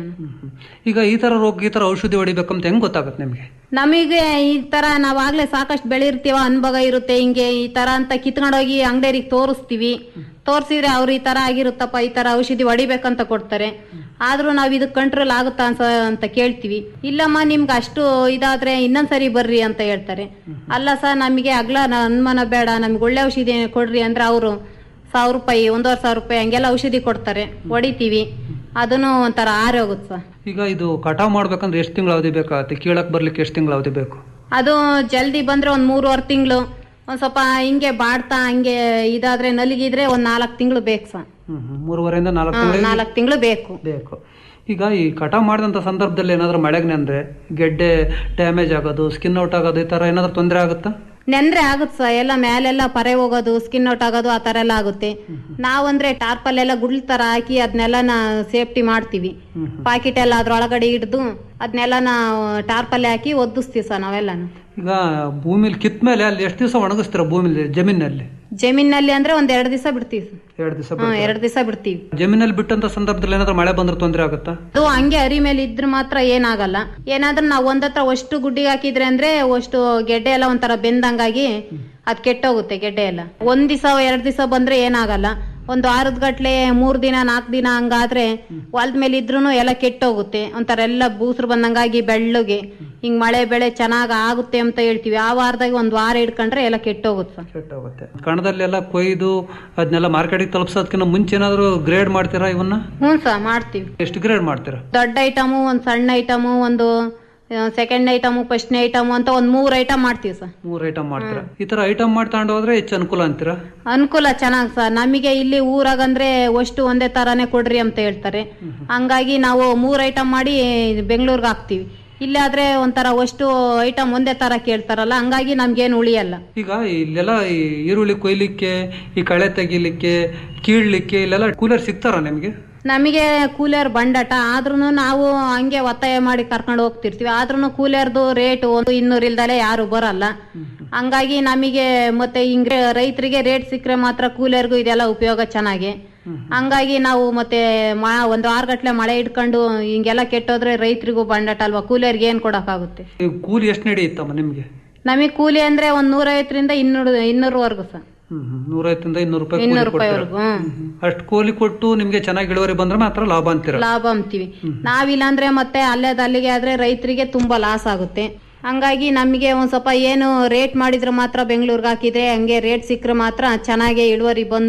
ಈಗ ಈ ತರ ರೋಗ ಈ ತರ ಔಷಧಿ ಹೊಡಿಬೇಕಂತ ಹೆಂಗ್ ಗೊತ್ತಾಗುತ್ತೆ ನಿಮ್ಗೆ ನಮಗೆ ಈ ತರ ನಾವಾಗ್ಲೇ ಸಾಕಷ್ಟು ಬೆಳಿರ್ತೀವ ಅನುಭವ ಇರುತ್ತೆ ಹಿಂಗೆ ಈ ತರ ಅಂತ ಕಿತ್ಕೊಂಡೋಗಿ ಅಂಗಡಿಯರಿಗೆ ತೋರಿಸ್ತೀವಿ ತೋರಿಸಿದ್ರೆ ಅವ್ರು ಈ ತರ ಆಗಿರುತ್ತಪ್ಪ ಈ ತರ ಔಷಧಿ ಹೊಡಿಬೇಕಂತ ಕೊಡ್ತಾರೆ ಆದ್ರೂ ನಾವ್ ಇದಕ್ ಕಂಟ್ರೋಲ್ ಆಗುತ್ತಾ ಅನ್ಸ ಅಂತ ಕೇಳ್ತೀವಿ ಇಲ್ಲಮ್ಮ ನಿಮ್ಗೆ ಅಷ್ಟು ಇದಾದ್ರೆ ಇನ್ನೊಂದ್ಸರಿ ಬರ್ರಿ ಅಂತ ಹೇಳ್ತಾರೆ ಅಲ್ಲ ಸರ್ ನಮಗೆ ಅಗ್ಲ ಅನುಮಾನ ಬೇಡ ನಮ್ಗೆ ಒಳ್ಳೆ ಔಷಧಿ ಕೊಡ್ರಿ ಅಂದ್ರೆ ಅವರು ಸಾವಿರ ರೂಪಾಯಿ ಒಂದೂವರೆ ಸಾವಿರ ರೂಪಾಯಿ ಹಂಗೆಲ್ಲ ಔಷಧಿ ಕೊಡ್ತಾರೆ ಹೊಡಿತೀವಿ ಅದನ್ನು ಒಂಥರ ಆರೋಗುತ್ತೆ ಸರ್ ಈಗ ಇದು ಕಟಾವ್ ಮಾಡ್ಬೇಕಂದ್ರೆ ಎಷ್ಟು ತಿಂಗಳು ಅವಧಿ ಬೇಕಾಗುತ್ತೆ ಕೀಳಕ್ ಬರ್ಲಿಕ್ಕೆ ಎಷ್ಟು ತಿಂಗಳು ಅವಧಿ ಬೇಕು ಅದು ಜಲ್ದಿ ಬಂದ್ರೆ ಒಂದ್ ಮೂರುವರೆ ತಿಂಗಳು ಒಂದ್ ಸ್ವಲ್ಪ ಹಿಂಗೆ ಬಾಡ್ತಾ ಹಂಗೆ ಇದಾದ್ರೆ ನಲಿಗಿದ್ರೆ ಒಂದ್ ನಾಲ್ಕು ತಿಂಗಳು ಬೇಕು ಸರ್ ಹ್ಮ್ ಹ್ಮ್. ಮೂರುವರೆಯಿಂದ ನಾಲ್ಕು ತಿಂಗಳು ನಾಲ್ಕು ತಿಂಗಳು ಬೇಕು ಬೇಕು ಈಗ ಈ ಕಟಾವ್ ಮಾಡಿದಂತ ಸಂದರ್ಭದಲ್ಲಿ ಏನಾದ್ರು ಮಳೆಗೆ ನೆಂದ್ರೆ ಗೆಡ್ಡೆ ಡ್ಯಾಮೇಜ್ ಆಗೋದು ಸ್ಕಿನ್ ಔಟ್ ಆಗೋದು ಈ ತರ ಏನಾದ್ರು ತೊಂದರೆ ಆಗುತ್ತಾ ನೆನ್ರೆ ಆಗುತ್ತೆ ಸರ್ ಎಲ್ಲ ಮೇಲೆಲ್ಲ ಪರೆ ಹೋಗೋದು ಸ್ಕಿನ್ ಔಟ್ ಆಗೋದು ಆ ತರ ಎಲ್ಲ ಆಗುತ್ತೆ ನಾವಂದ್ರೆ ಟಾರ್ಪಲ್ ಎಲ್ಲ ಗುಡ್ಲ್ ತರ ಹಾಕಿ ಅದನ್ನೆಲ್ಲ ಸೇಫ್ಟಿ ಮಾಡ್ತೀವಿ ಪಾಕಿಟ್ ಎಲ್ಲ ಅದ್ರೊಳಗಡೆ ಹಿಡ್ದು ಅದನ್ನೆಲ್ಲ ನಾವು ಟಾರ್ಪಲ್ ಹಾಕಿ ಒದಿಸ್ತೀವಿ ಸರ್ ನಾವೆಲ್ಲನು ಈಗ ಭೂಮಿಲಿ ಕಿತ್ ಮೇಲೆ ಅಲ್ಲಿ ಎಷ್ಟು ದಿವಸ ಒಣಗಿಸ್ತೀರ ಭೂಮಿಲಿ ಜಮೀನಲ್ಲಿ ಜಮೀನಲ್ಲಿ ಅಂದ್ರೆ ಒಂದ್ ಎರಡ್ ದಿವಸ ಬಿಡ್ತೀವಿ ಎರಡು ದಿವಸ ಹ್ಮ್ ಎರಡ್ ದಿವಸ ಬಿಡ್ತೀವಿ ಜಮೀನಲ್ಲಿ ಬಿಟ್ಟಂತ ಸಂದರ್ಭದಲ್ಲಿ ಏನಾದ್ರು ಮಳೆ ಬಂದ್ರೆ ತೊಂದರೆ ಆಗುತ್ತಾ ಅದು ಹಂಗೆ ಅರಿ ಮೇಲೆ ಇದ್ರೆ ಮಾತ್ರ ಏನಾಗಲ್ಲ ಏನಾದ್ರೂ ನಾವ್ ಒಂದತ್ರ ಅಷ್ಟು ಗುಡ್ಡಿಗೆ ಹಾಕಿದ್ರೆ ಅಂದ್ರೆ ಅಷ್ಟು ಗೆಡ್ಡೆ ಎಲ್ಲ ಒಂಥರ ಬೆಂದಂಗಾಗಿ ಅದ್ ಕೆಟ್ಟೋಗುತ್ತೆ ಗೆಡ್ಡೆ ಎಲ್ಲ ಒಂದ್ ದಿವಸ ಎರಡ್ ದಿವಸ ಬಂದ್ರೆ ಏನಾಗಲ್ಲ ಒಂದು ವಾರದ ಗಟ್ಲೆ ಮೂರ್ ದಿನ ನಾಲ್ಕು ದಿನ ಹಂಗಾದ್ರೆ ಹೊಲದ ಮೇಲೆ ಇದ್ರೂನು ಎಲ್ಲ ಕೆಟ್ಟೋಗುತ್ತೆ ಒಂಥರ ಎಲ್ಲ ಬೂಸ್ರು ಬಂದಂಗಾಗಿ ಬೆಳ್ಳಗೆ ಹಿಂಗ್ ಮಳೆ ಬೆಳೆ ಚೆನ್ನಾಗ್ ಆಗುತ್ತೆ ಅಂತ ಹೇಳ್ತೀವಿ ಆ ವಾರದಾಗ ಒಂದ್ ವಾರ ಇಟ್ಕೊಂಡ್ರೆ ಎಲ್ಲ ಕೆಟ್ಟೋಗುತ್ತೆ ಸರ್ ಕೆಟ್ಟೋಗುತ್ತೆ ಕಣದಲ್ಲೆಲ್ಲ ಕೊಯ್ದು ಅದನ್ನೆಲ್ಲ ಮಾರ್ಕೆಟಿಗೆ ತಲುಪಿಸೋದಕ್ಕಿಂತ ಮುಂಚೆ ಏನಾದ್ರು ಗ್ರೇಡ್ ಮಾಡ್ತೀರಾ ಇವನ್ನ ಹ್ಞೂ ಸರ್ ಮಾಡ್ತೀವಿ ಎಷ್ಟು ಗ್ರೇಡ್ ಮಾಡ್ತೀರಾ ದೊಡ್ಡ ಐಟಮು ಒಂದ್ ಸಣ್ಣ ಐಟಮು ಒಂದು ಸೆಕೆಂಡ್ ಐಟಮು ಫಸ್ಟ್ನೇ ಐಟಮು ಅಂತ ಒಂದ್ ಮೂರ್ ಐಟಮ್ ಮಾಡ್ತೀವಿ ಸರ್ ಮೂರ್ ಐಟಮ್ ಮಾಡ್ತೀರಾ ಈ ತರ ಐಟಮ್ ಮಾಡ್ತಾ ಹೋದ್ರೆ ಹೆಚ್ಚು ಅನುಕೂಲ ಅಂತೀರಾ ಅನುಕೂಲ ಚೆನ್ನಾಗ್ ಸರ್ ನಮಗೆ ಇಲ್ಲಿ ಊರಾಗಂದ್ರೆ ಅಷ್ಟು ಒಂದೇ ತರಾನೇ ಕೊಡ್ರಿ ಅಂತ ಹೇಳ್ತಾರೆ ಹಂಗಾಗಿ ನಾವು ಮೂರ್ ಐಟಮ್ ಮಾಡಿ ಬೆಂಗಳೂರಿಗೆ ಹಾಕ್ತಿವಿ ಇಲ್ಲಾದ್ರೆ ಒಂಥರ ಅಷ್ಟು ಐಟಮ್ ಒಂದೇ ತರ ಕೇಳ್ತಾರಲ್ಲ ಹಂಗಾಗಿ ನಮ್ಗೇನು ಉಳಿಯಲ್ಲ ಈಗ ಇಲ್ಲೆಲ್ಲ ಈ ಈರುಳ್ಳಿ ಕೊಯ್ಲಿಕ್ಕೆ ಈ ಕಳೆ ತೆಗಿಲಿಕ್ಕೆ ಕೀಳ್ಲಿಕ್ಕೆ ಇಲ್ಲೆಲ್ಲ ಕೂಲರ್ ಸಿಗ್ತಾರ ನಿಮ್ಗೆ ನಮಗೆ ಕೂಲರ್ ಬಂಡಟ ಆದ್ರೂ ನಾವು ಹಂಗೆ ಒತ್ತಾಯ ಮಾಡಿ ಕರ್ಕೊಂಡು ಹೋಗ್ತಿರ್ತೀವಿ ಆದ್ರೂ ಕೂಲರ್ದು ರೇಟ್ ಒಂದು ಇನ್ನೂರು ಇಲ್ದಲೆ ಯಾರು ಬರಲ್ಲ ಹಂಗಾಗಿ ನಮಗೆ ಮತ್ತೆ ಹಿಂಗೆ ರೈತರಿಗೆ ರೇಟ್ ಸಿಕ್ಕರೆ ಮಾತ್ರ ಕೂಲರ್ಗೂ ಇದೆಲ್ಲ ಉಪಯೋಗ ಚೆನ್ನಾಗಿ ಹಂಗಾಗಿ ನಾವು ಮತ್ತೆ ಮ ಒಂದು ಆರು ಗಟ್ಲೆ ಮಳೆ ಇಟ್ಕೊಂಡು ಹಿಂಗೆಲ್ಲ ಕೆಟ್ಟೋದ್ರೆ ರೈತರಿಗೂ ಬಂಡಟ ಅಲ್ವಾ ಕೂಲರ್ಗೆ ಏನ್ ಕೊಡಕ್ಕಾಗುತ್ತೆ ಈ ಕೂಲಿ ಎಷ್ಟು ನಡೆಯುತ್ತಮ್ಮ ನಿಮ್ಗೆ ನಮಗೆ ಕೂಲಿ ಅಂದ್ರೆ ಒಂದ್ ನೂರೈವತ್ತರಿಂದ ಇನ್ನೂರು ಇನ್ನೂರವರೆಗೂ ಸರ್ ಹ್ಮ್ ಹ್ಮ್. ನೂರೈವತ್ತರಿಂದ ಇನ್ನೂರು ರೂಪಾಯಿ ಕೂಲಿ ಇನ್ನೂರು ಕೊಡ್ತೀರಾ? ರೂಪಾಯಿವರೆಗೂ ಹ್ಮ್ ಅಷ್ಟು ಕೂಲಿ ಕೊಟ್ಟು ನಿಮ್ಗೆ ಚೆನ್ನಾಗಿ ಇಳುವರಿ ಬಂದ್ರೆ ಮಾತ್ರ ಲಾಭ ಅಂತೀರ ಲಾಭ ಅಂತೀವಿ ನಾವಿಲ್ಲಾಂದ್ರೆ ಮತ್ತೆ ಅಲ್ಲೇದ್ ಅಲ್ಲಿಗೆ ಆದ್ರೆ ರೈತರಿಗೆ ತುಂಬಾ ಲಾಸ್ ಆಗುತ್ತೆ ಹಂಗಾಗಿ ನಮಗೆ ಒಂದ್ ಸ್ವಲ್ಪ ಏನು ರೇಟ್ ಮಾಡಿದ್ರೆ ಮಾತ್ರ ಬೆಂಗಳೂರಿಗೆ ಹಾಕಿದ್ರೆ ಹಂಗೆ ರೇಟ್ ಸಿಕ್ಕರೆ ಮಾತ್ರ ಚೆನ್ನಾಗಿ ಇಳುವರಿ ಬಂದು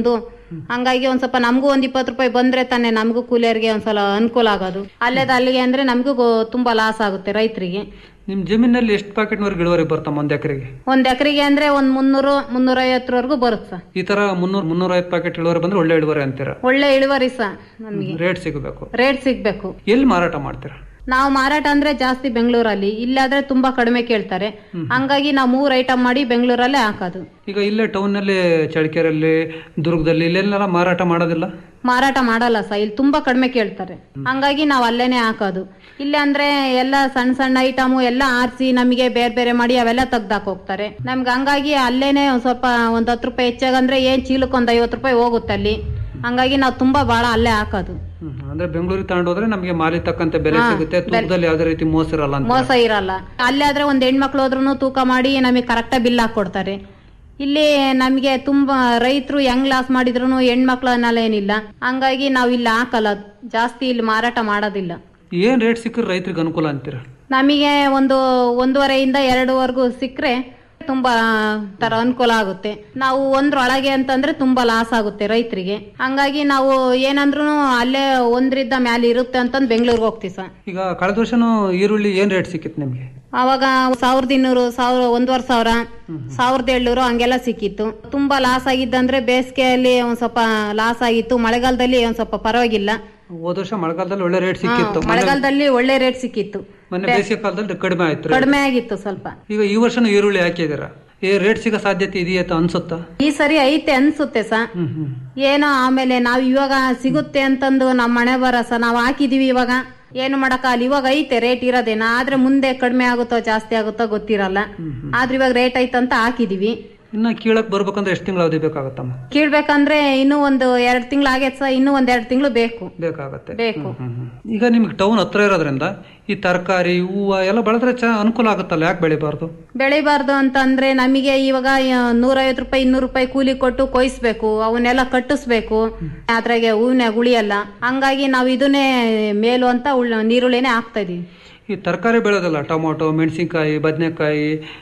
ಹಂಗಾಗಿ ಒಂದ್ ಸ್ವಲ್ಪ ನಮಗೂ ಒಂದ್ ಇಪ್ಪತ್ತು ರೂಪಾಯಿ ಬಂದ್ರೆ ತಾನೇ ನಮಗೂ ಕೂಲಿಯರಿಗೆ ಒಂದ್ಸಲ ಅನುಕೂಲ ಆಗೋದು ಅಲ್ಲೇದ ಅಲ್ಲಿಗೆ ಅಂದ್ರೆ ನಮಗೂ ಗೊ- ತುಂಬಾ ಲಾಸ್ ಆಗುತ್ತೆ ರೈತರಿಗೆ ನಿಮ್ ಜಮೀನಲ್ಲಿ ಎಷ್ಟು ಪ್ಯಾಕೆಟ್ವರೆಗೆ ಇಳುವರಿ ಬರ್ತಮ್ಮ ಒಂದ್ ಎಕರೆಗೆ ಒಂದ್ ಎಕರೆಗೆ ಅಂದ್ರೆ ಒಂದ್ ಮುನ್ನೂರು ಮುನ್ನೂರ ಐವತ್ತರವರೆಗೂ ಬರುತ್ತೆ ಸರ್ ಈ ತರ ಮುನ್ನೂರ್ ಮುನ್ನೂರ ಐವತ್ತು ಪ್ಯಾಕೆಟ್ ಇಳುವರಿ ಬಂದ್ರೆ ಒಳ್ಳೆ ಇಳುವರಿ ಅಂತೀರ ಒಳ್ಳೆ ಇಳುವರಿ ಸರ್ ನಮಗೆ ರೇಟ್ ಸಿಗಬೇಕು ರೇಟ್ ಸಿಗ್ಬೇಕು ಎಲ್ಲಿ ಮಾರಾಟ ಮಾಡ್ತೀರಾ ನಾವು ಮಾರಾಟ ಅಂದ್ರೆ ಜಾಸ್ತಿ ಬೆಂಗಳೂರಲ್ಲಿ ಇಲ್ಲಾದ್ರೆ ತುಂಬಾ ಕಡಿಮೆ ಕೇಳ್ತಾರೆ ಹಂಗಾಗಿ ನಾವು ಮೂರ್ ಐಟಮ್ ಮಾಡಿ ಬೆಂಗಳೂರಲ್ಲೇ ಹಾಕೋದು ಈಗ ಇಲ್ಲೇ ಟೌನ್ ನಲ್ಲಿ ಚಳ್ಳಕೆರೆಯಲ್ಲಿ ದುರ್ಗದಲ್ಲಿ ಇಲ್ಲೆಲ್ಲ ಮಾರಾಟ ಮಾಡೋದಿಲ್ಲ ಮಾರಾಟ ಮಾಡಲ್ಲ ಸರ್ ಇಲ್ಲಿ ತುಂಬಾ ಕಡಿಮೆ ಕೇಳ್ತಾರೆ ಹಂಗಾಗಿ ನಾವು ಅಲ್ಲೇನೆ ಹಾಕೋದು ಇಲ್ಲ ಅಂದ್ರೆ ಎಲ್ಲ ಸಣ್ಣ ಸಣ್ಣ ಐಟಮು ಎಲ್ಲ ಆರಿಸಿ ನಮಗೆ ಬೇರೆ ಬೇರೆ ಮಾಡಿ ಅವೆಲ್ಲ ತೆಗ್ದಾಕ್ ಹೋಗ್ತಾರೆ ನಮ್ಗೆ ಹಂಗಾಗಿ ಅಲ್ಲೇನೆ ಒಂದ್ ಸ್ವಲ್ಪ ಒಂದ್ ಹತ್ತು ರೂಪಾಯಿ ಹೆಚ್ಚಾಗಂದ್ರೆ ಏನ್ ಚೀಲಕ್ಕೆ ಒಂದ್ ಐವತ್ತು ರೂಪಾಯಿ ಹೋಗುತ್ತೆ ಅಲ್ಲಿ ಹಂಗಾಗಿ ನಾವು ತುಂಬಾ ಬಾಳ ಅಲ್ಲೇ ಹಾಕೋದು ಹ್ಮ್. ಅಂದ್ರೆ ಬೆಂಗಳೂರಿಗೆ ತಗೊಂಡೋದ್ರೆ ನಮಗೆ ಮಾಲಿ ತಕ್ಕಂತೆ ಬೆಲೆ ಹಾ, ಸಿಗುತ್ತೆ ತೂಕದಲ್ಲಿ ಯಾವ್ದೇ ರೀತಿ ಮೋಸ ಇರಲ್ಲ ಅಂತ ಮೋಸ ಇರಲ್ಲ ಅಲ್ಲೇ ಆದ್ರೆ ಒಂದ್ ಹೆಣ್ಮಕ್ಳು ಹೋದ್ರು ತೂಕ ಮಾಡಿ ನಮಗೆ ಕರೆಕ್ಟಾಗಿ ಬಿಲ್ ಹಾಕೊಡ್ತಾರೆ ಇಲ್ಲಿ ನಮಗೆ ತುಂಬಾ ರೈತರು ಹೆಂಗ್ ಲಾಸ್ ಮಾಡಿದ್ರು ಹೆಣ್ಮಕ್ಳು ಅನ್ನಲ್ಲ ಏನಿಲ್ಲ ಹಂಗಾಗಿ ನಾವು ಇಲ್ಲಿ ಹಾಕಲ್ಲ ಜಾಸ್ತಿ ಇಲ್ಲಿ ಮಾರಾಟ ಮಾಡೋದಿಲ್ಲ ಏನ್ ರೇಟ್ ಸಿಕ್ಕರೆ ರೈತರಿಗೆ ಅನುಕೂಲ ಅಂತೀರ ನಮಗೆ ಒಂದು ಒಂದೂವರೆಯಿಂದ ಎರಡುವರೆಗೂ ಸಿಕ್ಕರೆ ತುಂಬಾ ತರ ಅನುಕೂಲ ಆಗುತ್ತೆ ನಾವು ಒಂದ್ರೊಳಗೆ ಅಂತಂದ್ರೆ ತುಂಬಾ ಲಾಸ್ ಆಗುತ್ತೆ ರೈತರಿಗೆ ಹಂಗಾಗಿ ನಾವು ಏನಂದ್ರೂ ಅಲ್ಲೇ ಒಂದ್ರಿದ್ದ ಮ್ಯಾಲೆ ಇರುತ್ತೆ ಅಂತಂದು ಬೆಂಗಳೂರಿಗೆ ಹೋಗ್ತೀವಿ ಸರ್ ಈಗ ಕಳೆದ ವರ್ಷನೂ ಈರುಳ್ಳಿ ಏನ್ ರೇಟ್ ಸಿಕ್ಕಿತ್ತು ನಿಮ್ಗೆ ಅವಾಗ ಸಾವಿರದ ಇನ್ನೂರು ಸಾವಿರ ಒಂದೂವರೆ ಸಾವಿರ ಸಾವಿರದ ಏಳ್ನೂರು ಹಂಗೆಲ್ಲ ಸಿಕ್ಕಿತ್ತು ತುಂಬಾ ಲಾಸ್ ಆಗಿದ್ದಂದ್ರೆ ಬೇಸಿಗೆಯಲ್ಲಿ ಒಂದ್ ಸ್ವಲ್ಪ ಲಾಸ್ ಆಗಿತ್ತು ಮಳೆಗಾಲದಲ್ಲಿ ಒಂದ್ ಸ್ವಲ್ಪ ಪರವಾಗಿಲ್ಲ ಹೋದ ವರ್ಷ ಮಳೆಗಾಲದಲ್ಲಿ ಒಳ್ಳೆ ರೇಟ್ ಸಿಕ್ಕಿತ್ತು ಮೊನ್ನೆ- ಮಳೆಗಾಲದಲ್ಲಿ ಒಳ್ಳೆ ರೇಟ್ ಸಿಕ್ಕಿತ್ತು ಮೊನ್ನೆ ಬೇಸಿಗೆ ಕಾಲದಲ್ಲಿ ಕಡಿಮೆ ಆಯ್ತು rate. ಕಡಿಮೆ ಆಗಿತ್ತು ಸ್ವಲ್ಪ ಈಗ ಈ ವರ್ಷನೂ ಈರುಳ್ಳಿ ಹಾಕಿದಿರ ಈ ರೇಟ್ ಸಿಗೋ ಸಾಧ್ಯತೆ ಇದೆಯಾ ಅಂತ ಅನ್ಸುತ್ತಾ ಈ ಸರಿ ಐತೆ ಅನ್ಸುತ್ತೆ ಸ ಹ್ಮ್ ಹ್ಮ್ ಏನೋ ಆಮೇಲೆ ನಾವ್ ಇವಾಗ ಸಿಗುತ್ತೆ ಅಂತಂದು ನಮ್ಮ ಮನೆ ಬರಸ ನಾವ್ ಹಾಕಿದೀವಿ ಇವಾಗ ಏನು ಮಾಡಕ್ಕಾಗಲ್ಲ ಇವಾಗ ಐತೆ ರೇಟ್ ಇರೋದೇನ ಆದ್ರೆ ಮುಂದೆ ಕಡಿಮೆ ಆಗುತ್ತೋ ಜಾಸ್ತಿ ಆಗುತ್ತೋ ಗೊತ್ತಿರಲ್ಲ ಆದ್ರೆ ಇವಾಗ ರೇಟ್ ಐತಂತ ಹಾಕಿದೀವಿ ಇನ್ನ ಕೀಳಕ್ ಬರ್ಬೇಕಂದ್ರೆ ಎಷ್ಟು ತಿಂಗಳು ಅವಧಿ ಬೇಕಾಗತ್ತಮ್ಮ ಕೀಳ್ಬೇಕಂದ್ರೆ ಇನ್ನೂ ಒಂದು ಎರಡ್ ತಿಂಗಳು ಆಗೈತೆ ಸ ಇನ್ನೂ ಒಂದ್ ಎರಡ್ ತಿಂಗಳು ಬೇಕು ಬೇಕಾಗತ್ತೆ ಬೇಕು ಹ್ಮ್ ಹ್ಮ್. ಈಗ ನಿಮ್ಗೆ ಟೌನ್ ಹತ್ರ ಇರೋದ್ರಿಂದ ಈ ತರಕಾರಿ ಹೂವು ಎಲ್ಲ ಬೆಳೆದ್ರೆ ಚ ಅನುಕೂಲ ಆಗುತ್ತಲ್ಲ ಯಾಕೆ ಬೆಳಿಬಾರ್ದು ಬೆಳಿಬಾರ್ದು ಅಂತಂದ್ರೆ ನಮಗೆ ಇವಾಗ ನೂರೈವತ್ತು ರೂಪಾಯಿ ಇನ್ನೂರು ರೂಪಾಯಿ ಕೂಲಿ ಕೊಟ್ಟು ಕೊಯ್ಸ್ಬೇಕು ಅವನ್ನೆಲ್ಲ ಕಟ್ಟಿಸ್ಬೇಕು ಅದ್ರಾಗೆ ಹೂವಿನ ಗುಳಿಯಲ್ಲ ಹಂಗಾಗಿ ನಾವು ಇದನ್ನೇ ಮೇಲು ಅಂತ ಉಳ್- ನೀರುಳ್ಳಿನೇ ಹಾಕ್ತಾ ಇದೀವಿ ಈ ತರಕಾರಿ ಬೆಳೆಯೋದಲ್ಲ ಟೊಮೊಟೊ ಮೆಣಸಿನ್ಕಾಯಿ ಬದನೆಕಾಯಿ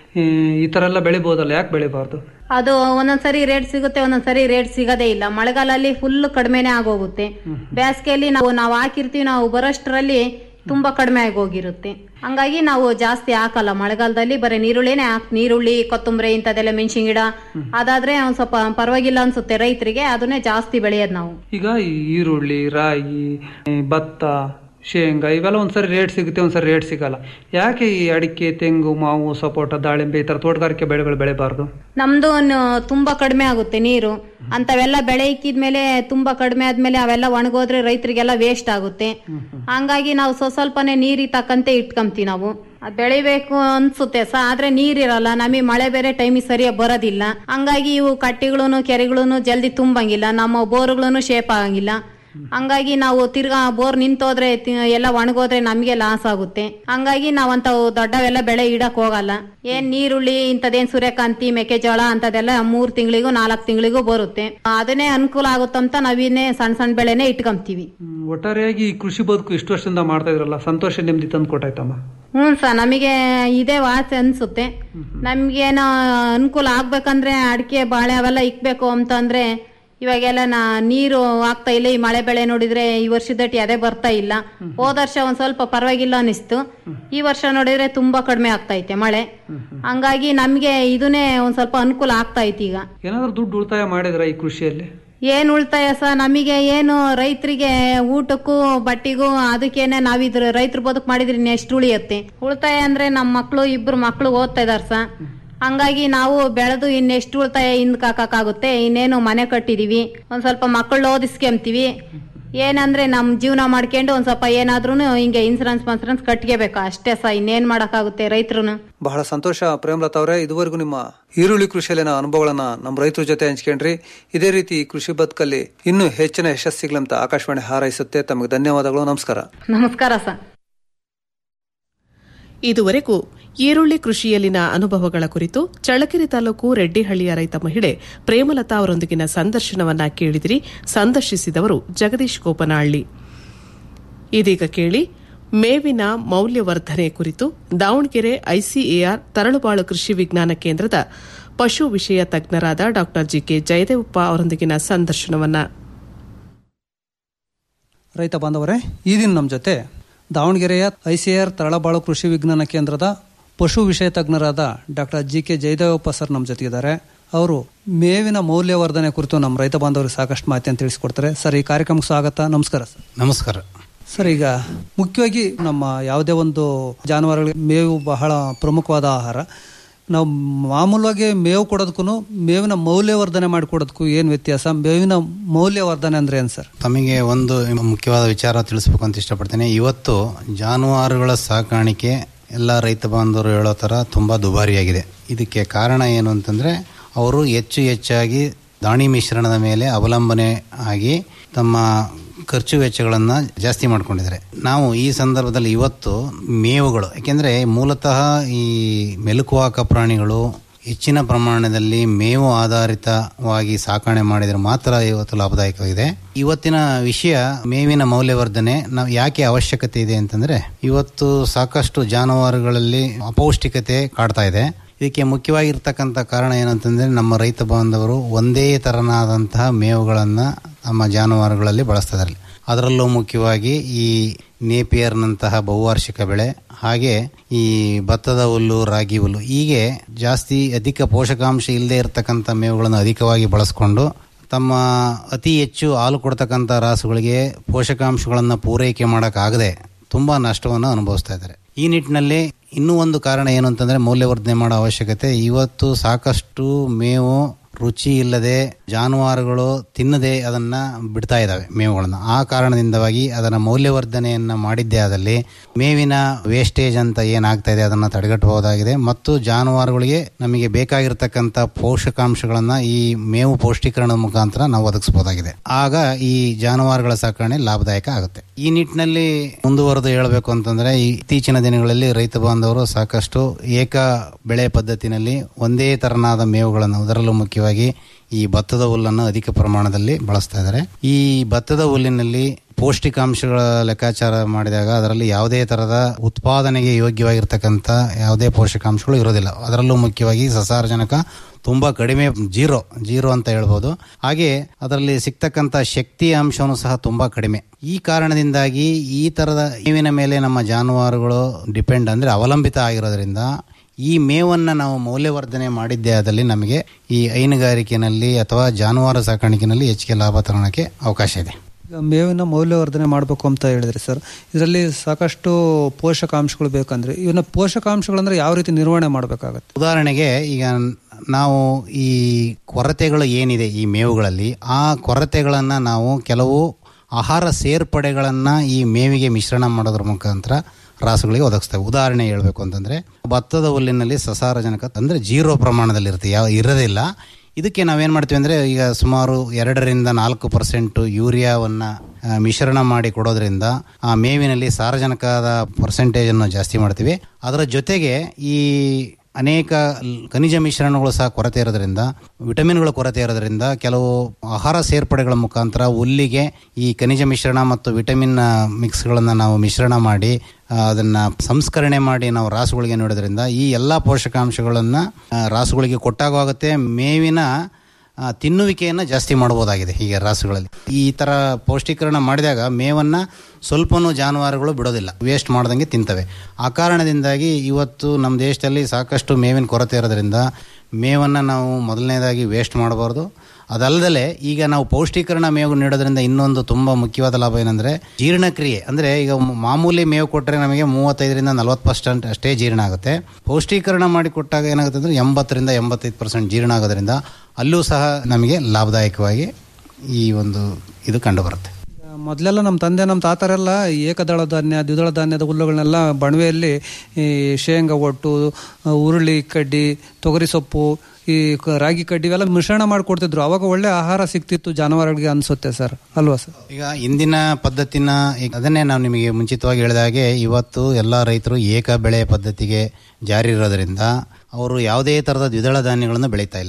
ಈ ತರ ಎಲ್ಲ ಬೆಳಿಬೋದಲ್ಲ ಯಾಕೆ ಬೆಳಿಬಾರ್ದು ಅದು ಒಂದೊಂದ್ಸರಿ ರೇಟ್ ಸಿಗುತ್ತೆ ಒಂದೊಂದ್ಸರಿ ರೇಟ್ ಸಿಗೋದೇ ಇಲ್ಲ ಮಳೆಗಾಲಲ್ಲಿ ಫುಲ್ ಕಡಿಮೆನೆ ಆಗೋಗುತ್ತೆ ಬೇಸಿಗೆಯಲ್ಲಿ ನಾವು ನಾವು ಹಾಕಿರ್ತೀವಿ ನಾವು ಬರೋಷ್ಟರಲ್ಲಿ ತುಂಬಾ ಕಡಿಮೆ ಆಗೋಗಿರುತ್ತೆ ಹಂಗಾಗಿ ನಾವು ಜಾಸ್ತಿ ಹಾಕಲ್ಲ ಮಳೆಗಾಲದಲ್ಲಿ ಬರೀ ನೀರುಳ್ಳಿನೇ ಹಾಕ್ ನೀರುಳ್ಳಿ ಕೊತ್ತಂಬರಿ ಇಂಥದ್ದೆಲ್ಲ ಮೆಣಸಿನ ಗಿಡ ಅದಾದ್ರೆ ಒಂದ್ ಸ್ವಲ್ಪ ಪರವಾಗಿಲ್ಲ ಅನ್ಸುತ್ತೆ ರೈತರಿಗೆ ಅದನ್ನೇ ಜಾಸ್ತಿ ಬೆಳೆಯೋದು ನಾವು ಈಗ ಈ ಈರುಳ್ಳಿ ರಾಗಿ ಈ ಭತ್ತ ಶೇಂಗಾ ಇವೆಲ್ಲ ಒಂದ್ಸರಿ ರೇಟ್ ಸಿಗುತ್ತೆ ಒಂದ್ಸರಿ ರೇಟ್ ಸಿಗಲ್ಲ ಯಾಕೆ ಈ ಅಡಿಕೆ ತೆಂಗು ಮಾವು ಸಪೋಟ ದಾಳಿಂಬೆ ಈ ತರ ತೋಟಗಾರಿಕೆ ಬೆಳೆಗಳು ಬೆಳೆಬಾರ್ದು ನಮ್ದು ನ- ತುಂಬಾ ಕಡಿಮೆ ಆಗುತ್ತೆ ನೀರು ಅಂತವೆಲ್ಲ ಬೆಳೆ ಇಕ್ಕಿದ್ಮೇಲೆ ತುಂಬಾ ಕಡಿಮೆ ಆದ್ಮೇಲೆ ಅವೆಲ್ಲ ಒಣಗೋದ್ರೆ ರೈತರಿಗೆಲ್ಲ ವೇಸ್ಟ್ ಆಗುತ್ತೆ ಹಂಗಾಗಿ ನಾವು ಸ್ವ ಸ್ವಲ್ಪನೇ ನೀರಿ ತಕ್ಕಂತೆ ಇಟ್ಕೊಂತೀವಿ ನಾವು ಅದ್ ಬೆಳಿಬೇಕು ಅನ್ಸುತ್ತೆ ಸ ಆದ್ರೆ ನೀರಿರಲ್ಲ ನಮಗೆ ಮಳೆ ಬೇರೆ ಟೈಮಿಗೆ ಸರಿಯಾಗಿ ಬರೋದಿಲ್ಲ ಹಂಗಾಗಿ ಇವು ಕಟ್ಟಿಗಳೂನು ಕೆರೆಗಳೂನು ಜಲ್ದಿ ತುಂಬಂಗಿಲ್ಲ ನಮ್ಮ ಬೋರ್ಗಳೂನು ಶೇಪ್ ಆಗಂಗಿಲ್ಲ ಹಂಗಾಗಿ ನಾವು ತಿರ್ಗಾ ಬೋರ್ ನಿಂತೋದ್ರೆ ತಿ- ಎಲ್ಲ ಒಣಗೋದ್ರೆ ನಮಗೆ ಲಾಸ್ ಆಗುತ್ತೆ ಹಂಗಾಗಿ ನಾವಂತ ದೊಡ್ಡವೆಲ್ಲ ಬೆಳೆ ಇಡಕ್ ಹೋಗಲ್ಲ ಏನ್ ನೀರುಳ್ಳಿ ಇಂಥದ್ದೇನ್ ಸೂರ್ಯಕಾಂತಿ ಮೆಕ್ಕೆಜೋಳ ಅಂತದೆಲ್ಲ ಮೂರ್ ತಿಂಗಳಿಗೂ ನಾಲ್ಕ್ ತಿಂಗಳಿಗೂ ಬರುತ್ತೆ ಅದನ್ನೇ ಅನುಕೂಲ ಆಗುತ್ತಂತ ನಾವಿನ್ನೇ ಸಣ್ಣ ಸಣ್ಣ ಬೆಳೆನೇ ಇಟ್ಕೊಂತೀವಿ ಹ್ಮ್, ಒಟ್ಟಾರೆಯಾಗಿ ಈ ಕೃಷಿ ಬದುಕು ಇಷ್ಟು ವರ್ಷದಿಂದ ಮಾಡ್ತಾ ಇದ್ರಲ್ಲ ಸಂತೋಷ ನೆಮ್ಮದಿ ತಂದು ಕೊಟ್ಟಾಯ್ತಮ್ಮ ಹ್ಞೂ ಸರ್ ನಮಗೆ ಇದೇ ವಾಸೆ ಅನ್ಸುತ್ತೆ ನಮ್ಗೇನೋ ಅನುಕೂಲ ಆಗ್ಬೇಕಂದ್ರೆ ಅಡಿಕೆ ಬಾಳೆ ಅವೆಲ್ಲ ಇಕ್ಬೇಕು ಅಂತಂದ್ರೆ ಇವಾಗೆಲ್ಲ ನಾ ನೀರು ಆಗ್ತಾ ಇಲ್ಲ ಈ ಮಳೆ ಬೆಳೆ ನೋಡಿದ್ರೆ ಈ ವರ್ಷದಟ್ಟಿ ಅದೇ ಬರ್ತಾ ಇಲ್ಲ ಹೋದ ವರ್ಷ ಒಂದ್ ಸ್ವಲ್ಪ ಪರವಾಗಿಲ್ಲ ಅನಿಸ್ತು ಈ ವರ್ಷ ನೋಡಿದ್ರೆ ತುಂಬಾ ಕಡಿಮೆ ಆಗ್ತಾ ಐತೆ ಮಳೆ ಹಂಗಾಗಿ ನಮ್ಗೆ ಇದನ್ನೇ ಒಂದ್ ಸ್ವಲ್ಪ ಅನುಕೂಲ ಆಗ್ತಾ ಐತಿ ಈಗ ಏನಾದ್ರೂ ದುಡ್ಡು ಉಳಿತಾಯ ಮಾಡಿದ್ರ ಈ ಕೃಷಿಯಲ್ಲಿ ಏನ್ ಉಳಿತಾಯ ಸ ನಮಗೆ ಏನು ರೈತರಿಗೆ ಊಟಕ್ಕೂ ಬಟ್ಟಿಗೂ ಅದಕ್ಕೇನೆ ನಾವಿದ್ರ ರೈತರ ಬದುಕು ಮಾಡಿದ್ರೆ ಎಷ್ಟು ಉಳಿಯುತ್ತೆ ಉಳಿತಾಯ ಅಂದ್ರೆ ನಮ್ಮ ಮಕ್ಳು ಇಬ್ರು ಮಕ್ಳು ಓದ್ತಾ ಇದಾರ ಸ ಹಂಗಾಗಿ ನಾವು ಬೆಳೆದು ಇನ್ನೆಷ್ಟು ಉಳಿತಾಯ ಹಿಂದಕ್ ಹಾಕಕ್ಕಾಗುತ್ತೆ ಇನ್ನೇನು ಮನೆ ಕಟ್ಟಿದೀವಿ ಒಂದ್ ಸ್ವಲ್ಪ ಮಕ್ಕಳು ಓದಿಸ್ಕೊಂತೀವಿ ಏನಂದ್ರೆ ನಮ್ ಜೀವನ ಮಾಡ್ಕೊಂಡು ಒಂದ್ ಸ್ವಲ್ಪ ಏನಾದ್ರೂ ಹಿಂಗೆ ಇನ್ಸೂರೆನ್ಸ್ ಪನ್ಸೂರೆನ್ಸ್ ಕಟ್ಕೋಬೇಕು ಅಷ್ಟೇ ಸ ಇನ್ನೇನ್ ಮಾಡಕ್ಕಾಗುತ್ತೆ ರೈತರುನು ಬಹಳ ಸಂತೋಷ ಪ್ರೇಮಲತಾ ಅವರೇ ಇದುವರೆಗೂ ನಿಮ್ಮ ಈರುಳ್ಳಿ ಕೃಷಿಯಲ್ಲಿನ ಅನುಭವಗಳನ್ನ ನಮ್ಮ ರೈತರ ಜೊತೆ ಹಂಚ್ಕೊಂಡ್ರಿ ಇದೇ ರೀತಿ ಕೃಷಿ ಬದುಕಲ್ಲಿ ಇನ್ನೂ ಹೆಚ್ಚಿನ ಯಶಸ್ಸು ಸಿಗ್ಲಂತ ಆಕಾಶವಾಣಿ ಹಾರೈಸುತ್ತೆ ತಮಗೆ ಧನ್ಯವಾದಗಳು ನಮಸ್ಕಾರ ನಮಸ್ಕಾರ ಸರ್ ಇದುವರೆಗೂ ಈರುಳ್ಳಿ ಕೃಷಿಯಲ್ಲಿನ ಅನುಭವಗಳ ಕುರಿತು ಚಳ್ಳಕೆರೆ ತಾಲೂಕು ರೆಡ್ಡಿಹಳ್ಳಿಯ ರೈತ ಮಹಿಳೆ ಪ್ರೇಮಲತಾ ಅವರೊಂದಿಗಿನ ಸಂದರ್ಶನವನ್ನ ಕೇಳಿದಿರಿ ಸಂದರ್ಶಿಸಿದವರು ಜಗದೀಶ್ ಗೋಪನಹಳ್ಳಿ ಇದೀಗ ಕೇಳಿ ಮೇವಿನ ಮೌಲ್ಯವರ್ಧನೆ ಕುರಿತು ದಾವಣಗೆರೆ ಐಸಿಎಆರ್ ತರಳುಬಾಳು ಕೃಷಿ ವಿಜ್ಞಾನ ಕೇಂದ್ರದ ಪಶು ವಿಷಯ ತಜ್ಞರಾದ ಡಾ ಜಿಕೆ ಜಯದೇವಪ್ಪ ಅವರೊಂದಿಗಿನ ಸಂದರ್ಶನವನ್ನ ರೈತ ಬಾಂಧವರೇ ಈ ದಿನ ನಮ್ಮ ಜೊತೆ ದಾವಣಗೆರೆಯ ಐಸಿಆರ್ ತರಳಬಾಳು ಕೃಷಿ ವಿಜ್ಞಾನ ಕೇಂದ್ರದ ಪಶು ವಿಷಯ ತಜ್ಞರಾದ doctor G K Jayadevappa sir ನಮ್ಮ ಜೊತೆಗಿದ್ದಾರೆ ಅವರು ಮೇವಿನ ಮೌಲ್ಯವರ್ಧನೆ ಕುರಿತು ನಮ್ಮ ರೈತ ಬಾಂಧವರಿಗೆ ಸಾಕಷ್ಟು ಮಾಹಿತಿಯನ್ನು ತಿಳಿಸ್ಕೊಡ್ತಾರೆ ಸರ್ ಈ ಕಾರ್ಯಕ್ರಮಕ್ಕೆ ಸ್ವಾಗತ ನಮಸ್ಕಾರ ಸರ್ ನಮಸ್ಕಾರ ಸರ್ ಈಗ ಮುಖ್ಯವಾಗಿ ನಮ್ಮ ಯಾವುದೇ ಒಂದು ಜಾನುವಾರುಗಳಿಗೆ ಮೇವು ಬಹಳ ಪ್ರಮುಖವಾದ ಆಹಾರ ನಾವು ಮಾಮೂಲಾಗಿ ಮೇವು ಕೊಡೋದಕ್ಕೂ ಮೇವಿನ ಮೌಲ್ಯವರ್ಧನೆ ಮಾಡಿಕೊಡೋದಕ್ಕೂ ಏನು ವ್ಯತ್ಯಾಸ ಮೇವಿನ ಮೌಲ್ಯವರ್ಧನೆ ಅಂದ್ರೆ ಏನು ಸರ್ ತಮಗೆ ಒಂದು ಮುಖ್ಯವಾದ ವಿಚಾರ ತಿಳಿಸ್ಬೇಕು ಅಂತ ಇಷ್ಟಪಡ್ತೇನೆ ಇವತ್ತು ಜಾನುವಾರುಗಳ ಸಾಕಾಣಿಕೆ ಎಲ್ಲ ರೈತ ಬಾಂಧವರು ಹೇಳೋ ಥರ ತುಂಬ ದುಬಾರಿಯಾಗಿದೆ ಇದಕ್ಕೆ ಕಾರಣ ಏನು ಅಂತಂದರೆ ಅವರು ಹೆಚ್ಚು ಹೆಚ್ಚಾಗಿ ದಾಣಿ ಮಿಶ್ರಣದ ಮೇಲೆ ಅವಲಂಬನೆ ಆಗಿ ತಮ್ಮ ಖರ್ಚು ವೆಚ್ಚಗಳನ್ನು ಜಾಸ್ತಿ ಮಾಡ್ಕೊಂಡಿದ್ದಾರೆ ನಾವು ಈ ಸಂದರ್ಭದಲ್ಲಿ ಇವತ್ತು ಮೇವುಗಳು ಯಾಕೆಂದರೆ ಮೂಲತಃ ಈ ಮೆಲುಕುವಾಕ ಪ್ರಾಣಿಗಳು ಹೆಚ್ಚಿನ ಪ್ರಮಾಣದಲ್ಲಿ ಮೇವು ಆಧಾರಿತವಾಗಿ ಸಾಕಣೆ ಮಾಡಿದರೆ ಮಾತ್ರ ಇವತ್ತು ಲಾಭದಾಯಕವಾಗಿದೆ ಇವತ್ತಿನ ವಿಷಯ ಮೇವಿನ ಮೌಲ್ಯವರ್ಧನೆ ನಾವು ಯಾಕೆ ಅವಶ್ಯಕತೆ ಇದೆ ಅಂತಂದ್ರೆ ಇವತ್ತು ಸಾಕಷ್ಟು ಜಾನುವಾರುಗಳಲ್ಲಿ ಅಪೌಷ್ಟಿಕತೆ ಕಾಡ್ತಾ ಇದೆ ಇದಕ್ಕೆ ಮುಖ್ಯವಾಗಿರ್ತಕ್ಕಂಥ ಕಾರಣ ಏನಂತಂದ್ರೆ ನಮ್ಮ ರೈತ ಬಾಂಧವರು ಒಂದೇ ತರನಾದಂತಹ ಮೇವುಗಳನ್ನು ನಮ್ಮ ಜಾನುವಾರುಗಳಲ್ಲಿ ಬಳಸ್ತಾ ಇದ್ದಾರೆ ಅದರಲ್ಲೂ ಮುಖ್ಯವಾಗಿ ಈ ನೇಪಿಯರ್ನಂತಹ ಬಹುವಾರ್ಷಿಕ ಬೆಳೆ ಹಾಗೆ ಈ ಭತ್ತದ ಹುಲ್ಲು ರಾಗಿ ಹುಲ್ಲು ಹೀಗೆ ಜಾಸ್ತಿ ಅಧಿಕ ಪೋಷಕಾಂಶ ಇಲ್ಲದೆ ಇರತಕ್ಕಂಥ ಮೇವುಗಳನ್ನು ಅಧಿಕವಾಗಿ ಬಳಸ್ಕೊಂಡು ತಮ್ಮ ಅತಿ ಹೆಚ್ಚು ಹಾಲು ಕೊಡ್ತಕ್ಕಂಥ ರಾಸುಗಳಿಗೆ ಪೋಷಕಾಂಶಗಳನ್ನು ಪೂರೈಕೆ ಮಾಡೋಕ್ಕಾಗದೆ ತುಂಬ ನಷ್ಟವನ್ನು ಅನುಭವಿಸ್ತಾ ಇದ್ದಾರೆ ಈ ನಿಟ್ಟಿನಲ್ಲಿ ಇನ್ನೂ ಒಂದು ಕಾರಣ ಏನು ಅಂತಂದರೆ ಮೌಲ್ಯವರ್ಧನೆ ಮಾಡೋ ಅವಶ್ಯಕತೆ ಇವತ್ತು ಸಾಕಷ್ಟು ಮೇವು ರುಚಿ ಇಲ್ಲದೆ ಜಾನುವಾರುಗಳು ತಿನ್ನದೆ ಅದನ್ನ ಬಿಡ್ತಾ ಇದ್ದಾವೆ ಮೇವುಗಳನ್ನು ಆ ಕಾರಣದಿಂದವಾಗಿ ಅದರ ಮೌಲ್ಯವರ್ಧನೆಯನ್ನ ಮಾಡಿದ್ದೇ ಆದಲ್ಲಿ ಮೇವಿನ ವೇಸ್ಟೇಜ್ ಅಂತ ಏನಾಗ್ತಾ ಇದೆ ಅದನ್ನ ತಡೆಗಟ್ಟಬಹುದಾಗಿದೆ ಮತ್ತು ಜಾನುವಾರುಗಳಿಗೆ ನಮಗೆ ಬೇಕಾಗಿರ್ತಕ್ಕಂಥ ಪೋಷಕಾಂಶಗಳನ್ನ ಈ ಮೇವು ಪೌಷ್ಟೀಕರಣದ ಮುಖಾಂತರ ನಾವು ಒದಗಿಸಬಹುದಾಗಿದೆ ಆಗ ಈ ಜಾನುವಾರುಗಳ ಸಾಕಣೆ ಲಾಭದಾಯಕ ಆಗುತ್ತೆ ಈ ನಿಟ್ಟಿನಲ್ಲಿ ಮುಂದುವರೆದು ಹೇಳಬೇಕು ಅಂತಂದ್ರೆ ಈ ಇತ್ತೀಚಿನ ದಿನಗಳಲ್ಲಿ ರೈತ ಬಾಂಧವರು ಸಾಕಷ್ಟು ಏಕ ಬೆಳೆ ಪದ್ಧತಿನಲ್ಲಿ ಒಂದೇ ತರನಾದ ಮೇವುಗಳನ್ನು ಅದರಲ್ಲೂ ಮುಖ್ಯವಾಗಿ ಈ ಭತ್ತದ ಹುಲ್ಲನ್ನು ಅಧಿಕ ಪ್ರಮಾಣದಲ್ಲಿ ಬಳಸ್ತಾ ಇದ್ದಾರೆ ಈ ಭತ್ತದ ಹುಲ್ಲಿನಲ್ಲಿ ಪೌಷ್ಟಿಕಾಂಶಗಳ ಲೆಕ್ಕಾಚಾರ ಮಾಡಿದಾಗ ಅದರಲ್ಲಿ ಯಾವುದೇ ತರಹದ ಉತ್ಪಾದನೆಗೆ ಯೋಗ್ಯವಾಗಿರ್ತಕ್ಕಂಥ ಯಾವುದೇ ಪೋಷಕಾಂಶಗಳು ಇರೋದಿಲ್ಲ ಅದರಲ್ಲೂ ಮುಖ್ಯವಾಗಿ ಸಸಾರಜನಕ ತುಂಬಾ ಕಡಿಮೆ ಜೀರೋ ಜೀರೋ ಅಂತ ಹೇಳ್ಬೋದು ಹಾಗೆ ಅದರಲ್ಲಿ ಸಿಗ್ತಕ್ಕಂಥ ಶಕ್ತಿ ಅಂಶವೂ ಸಹ ತುಂಬಾ ಕಡಿಮೆ ಈ ಕಾರಣದಿಂದಾಗಿ ಈ ತರದ ಮೇವಿನ ಮೇಲೆ ನಮ್ಮ ಜಾನುವಾರುಗಳು ಡಿಪೆಂಡ್ ಅಂದ್ರೆ ಅವಲಂಬಿತ ಆಗಿರೋದ್ರಿಂದ ಈ ಮೇವನ್ನ ನಾವು ಮೌಲ್ಯವರ್ಧನೆ ಮಾಡಿದ್ದೇ ಆದಲ್ಲಿ ನಮಗೆ ಈ ಹೈನುಗಾರಿಕೆನಲ್ಲಿ ಅಥವಾ ಜಾನುವಾರು ಸಾಕಾಣಿಕೆನಲ್ಲಿ ಹೆಚ್ಚಿಗೆ ಲಾಭ ತಗೊಳ್ಳೋಕ್ಕೆ ಅವಕಾಶ ಇದೆ ಈಗ ಮೇವಿನ ಮೌಲ್ಯವರ್ಧನೆ ಮಾಡಬೇಕು ಅಂತ ಹೇಳಿದ್ರಿ ಸರ್ ಇದರಲ್ಲಿ ಸಾಕಷ್ಟು ಪೋಷಕಾಂಶಗಳು ಬೇಕಂದ್ರೆ ಇವನ್ನ ಪೋಷಕಾಂಶಗಳಂದ್ರೆ ಯಾವ ರೀತಿ ನಿರ್ವಹಣೆ ಮಾಡಬೇಕಾಗತ್ತೆ ಉದಾಹರಣೆಗೆ ಈಗ ನಾವು ಈ ಕೊರತೆಗಳು ಏನಿದೆ ಈ ಮೇವುಗಳಲ್ಲಿ ಆ ಕೊರತೆಗಳನ್ನು ನಾವು ಕೆಲವು ಆಹಾರ ಸೇರ್ಪಡೆಗಳನ್ನು ಈ ಮೇವಿಗೆ ಮಿಶ್ರಣ ಮಾಡೋದ್ರ ಮುಖಾಂತರ ರಾಸುಗಳಿಗೆ ಒದಗಿಸ್ತೇವೆ ಉದಾಹರಣೆ ಹೇಳಬೇಕು ಅಂತಂದ್ರೆ ಭತ್ತದ ಹುಲ್ಲಿನಲ್ಲಿ ಸಸಾರಜನಕ ಅಂದ್ರೆ ಜೀರೋ ಪ್ರಮಾಣದಲ್ಲಿ ಇರುತ್ತೆ ಯಾವ ಇರೋದಿಲ್ಲ ಇದಕ್ಕೆ ನಾವೇನು ಮಾಡ್ತೀವಿ ಅಂದರೆ ಈಗ ಸುಮಾರು ಎರಡರಿಂದ ನಾಲ್ಕು ಪರ್ಸೆಂಟ್ ಯೂರಿಯಾವನ್ನು ಮಿಶ್ರಣ ಮಾಡಿ ಕೊಡೋದ್ರಿಂದ ಆ ಮೇವಿನಲ್ಲಿ ಸಾರಜನಕದ ಪರ್ಸೆಂಟೇಜನ್ನು ಜಾಸ್ತಿ ಮಾಡ್ತೀವಿ ಅದರ ಜೊತೆಗೆ ಈ ಅನೇಕ ಖನಿಜ ಮಿಶ್ರಣಗಳು ಸಹ ಕೊರತೆ ಇರೋದ್ರಿಂದ ವಿಟಮಿನ್ಗಳ ಕೊರತೆ ಇರೋದ್ರಿಂದ ಕೆಲವು ಆಹಾರ ಸೇರ್ಪಡೆಗಳ ಮುಖಾಂತರ ಹುಲ್ಲಿಗೆ ಈ ಖನಿಜ ಮಿಶ್ರಣ ಮತ್ತು ವಿಟಮಿನ್ ಮಿಕ್ಸ್ಗಳನ್ನು ನಾವು ಮಿಶ್ರಣ ಮಾಡಿ ಅದನ್ನ ಸಂಸ್ಕರಣೆ ಮಾಡಿ ನಾವು ರಾಸುಗಳಿಗೆ ನೀಡೋದ್ರಿಂದ ಈ ಎಲ್ಲ ಪೋಷಕಾಂಶಗಳನ್ನು ರಾಸುಗಳಿಗೆ ಕೊಟ್ಟಾಗುತ್ತೆ ಮೇವಿನ ತಿನ್ನುವಿಕೆಯನ್ನು ಜಾಸ್ತಿ ಮಾಡಬಹುದಾಗಿದೆ ಹೀಗೆ ರಾಸುಗಳಲ್ಲಿ ಈ ಥರ ಪೌಷ್ಟೀಕರಣ ಮಾಡಿದಾಗ ಮೇವನ್ನು ಸ್ವಲ್ಪನೂ ಜಾನುವಾರುಗಳು ಬಿಡೋದಿಲ್ಲ ವೇಸ್ಟ್ ಮಾಡ್ದಂಗೆ ತಿಂತವೆ ಆ ಕಾರಣದಿಂದಾಗಿ ಇವತ್ತು ನಮ್ಮ ದೇಶದಲ್ಲಿ ಸಾಕಷ್ಟು ಮೇವಿನ ಕೊರತೆ ಇರೋದ್ರಿಂದ ಮೇವನ್ನು ನಾವು ಮೊದಲನೇದಾಗಿ ವೇಸ್ಟ್ ಮಾಡಬಾರ್ದು ಅದಲ್ಲದೆ ಈಗ ನಾವು ಪೌಷ್ಟೀಕರಣ ಮೇವು ನೀಡೋದ್ರಿಂದ ಇನ್ನೊಂದು ತುಂಬ ಮುಖ್ಯವಾದ ಲಾಭ ಏನಂದರೆ ಜೀರ್ಣಕ್ರಿಯೆ ಅಂದರೆ ಈಗ ಮಾಮೂಲಿ ಮೇವು ಕೊಟ್ಟರೆ ನಮಗೆ ಮೂವತ್ತೈದರಿಂದ ನಲವತ್ತು ಪರ್ಸೆಂಟ್ ಅಷ್ಟೇ ಜೀರ್ಣ ಆಗುತ್ತೆ ಪೌಷ್ಟೀಕರಣ ಮಾಡಿ ಕೊಟ್ಟಾಗ ಏನಾಗುತ್ತೆ ಅಂದರೆ ಎಂಬತ್ತರಿಂದ ಎಂಬತ್ತೈದು ಪರ್ಸೆಂಟ್ ಜೀರ್ಣ ಆಗೋದ್ರಿಂದ ಅಲ್ಲೂ ಸಹ ನಮಗೆ ಲಾಭದಾಯಕವಾಗಿ ಈ ಒಂದು ಇದು ಕಂಡುಬರುತ್ತೆ ಮೊದಲೆಲ್ಲ ನಮ್ಮ ತಂದೆ ನಮ್ಮ ತಾತರೆಲ್ಲ ಏಕದಳ ಧಾನ್ಯ ದ್ವಿದಳ ಧಾನ್ಯದ ಹುಲ್ಲುಗಳನ್ನೆಲ್ಲ ಬಣವೆಯಲ್ಲಿ ಈ ಶೇಂಗಾ ಒಟ್ಟು ಉರುಳಿ ಕಡ್ಡಿ ತೊಗರಿ ಸೊಪ್ಪು ಈ ರಾಗಿ ಕಡ್ಡಿ ಇವೆಲ್ಲ ಮಿಶ್ರಣ ಮಾಡಿಕೊಡ್ತಿದ್ರು ಅವಾಗ ಒಳ್ಳೆ ಆಹಾರ ಸಿಕ್ತಿತ್ತು ಜಾನುವಾರುಗಳಿಗೆ ಅನ್ಸುತ್ತೆ ಸರ್ ಅಲ್ವಾ ಸರ್ ಈಗ ಇಂದಿನ ಪದ್ಧತಿನ ಅದನ್ನೇ ನಾವು ನಿಮಗೆ ಮುಂಚಿತವಾಗಿ ಹೇಳಿದ ಹಾಗೆ ಇವತ್ತು ಎಲ್ಲ ರೈತರು ಏಕ ಬೆಳೆ ಪದ್ಧತಿಗೆ ಜಾರಿ ಇರೋದ್ರಿಂದ ಅವರು ಯಾವುದೇ ಥರದ ದ್ವಿದಳ ಧಾನ್ಯಗಳನ್ನು ಬೆಳೀತಾ ಇಲ್ಲ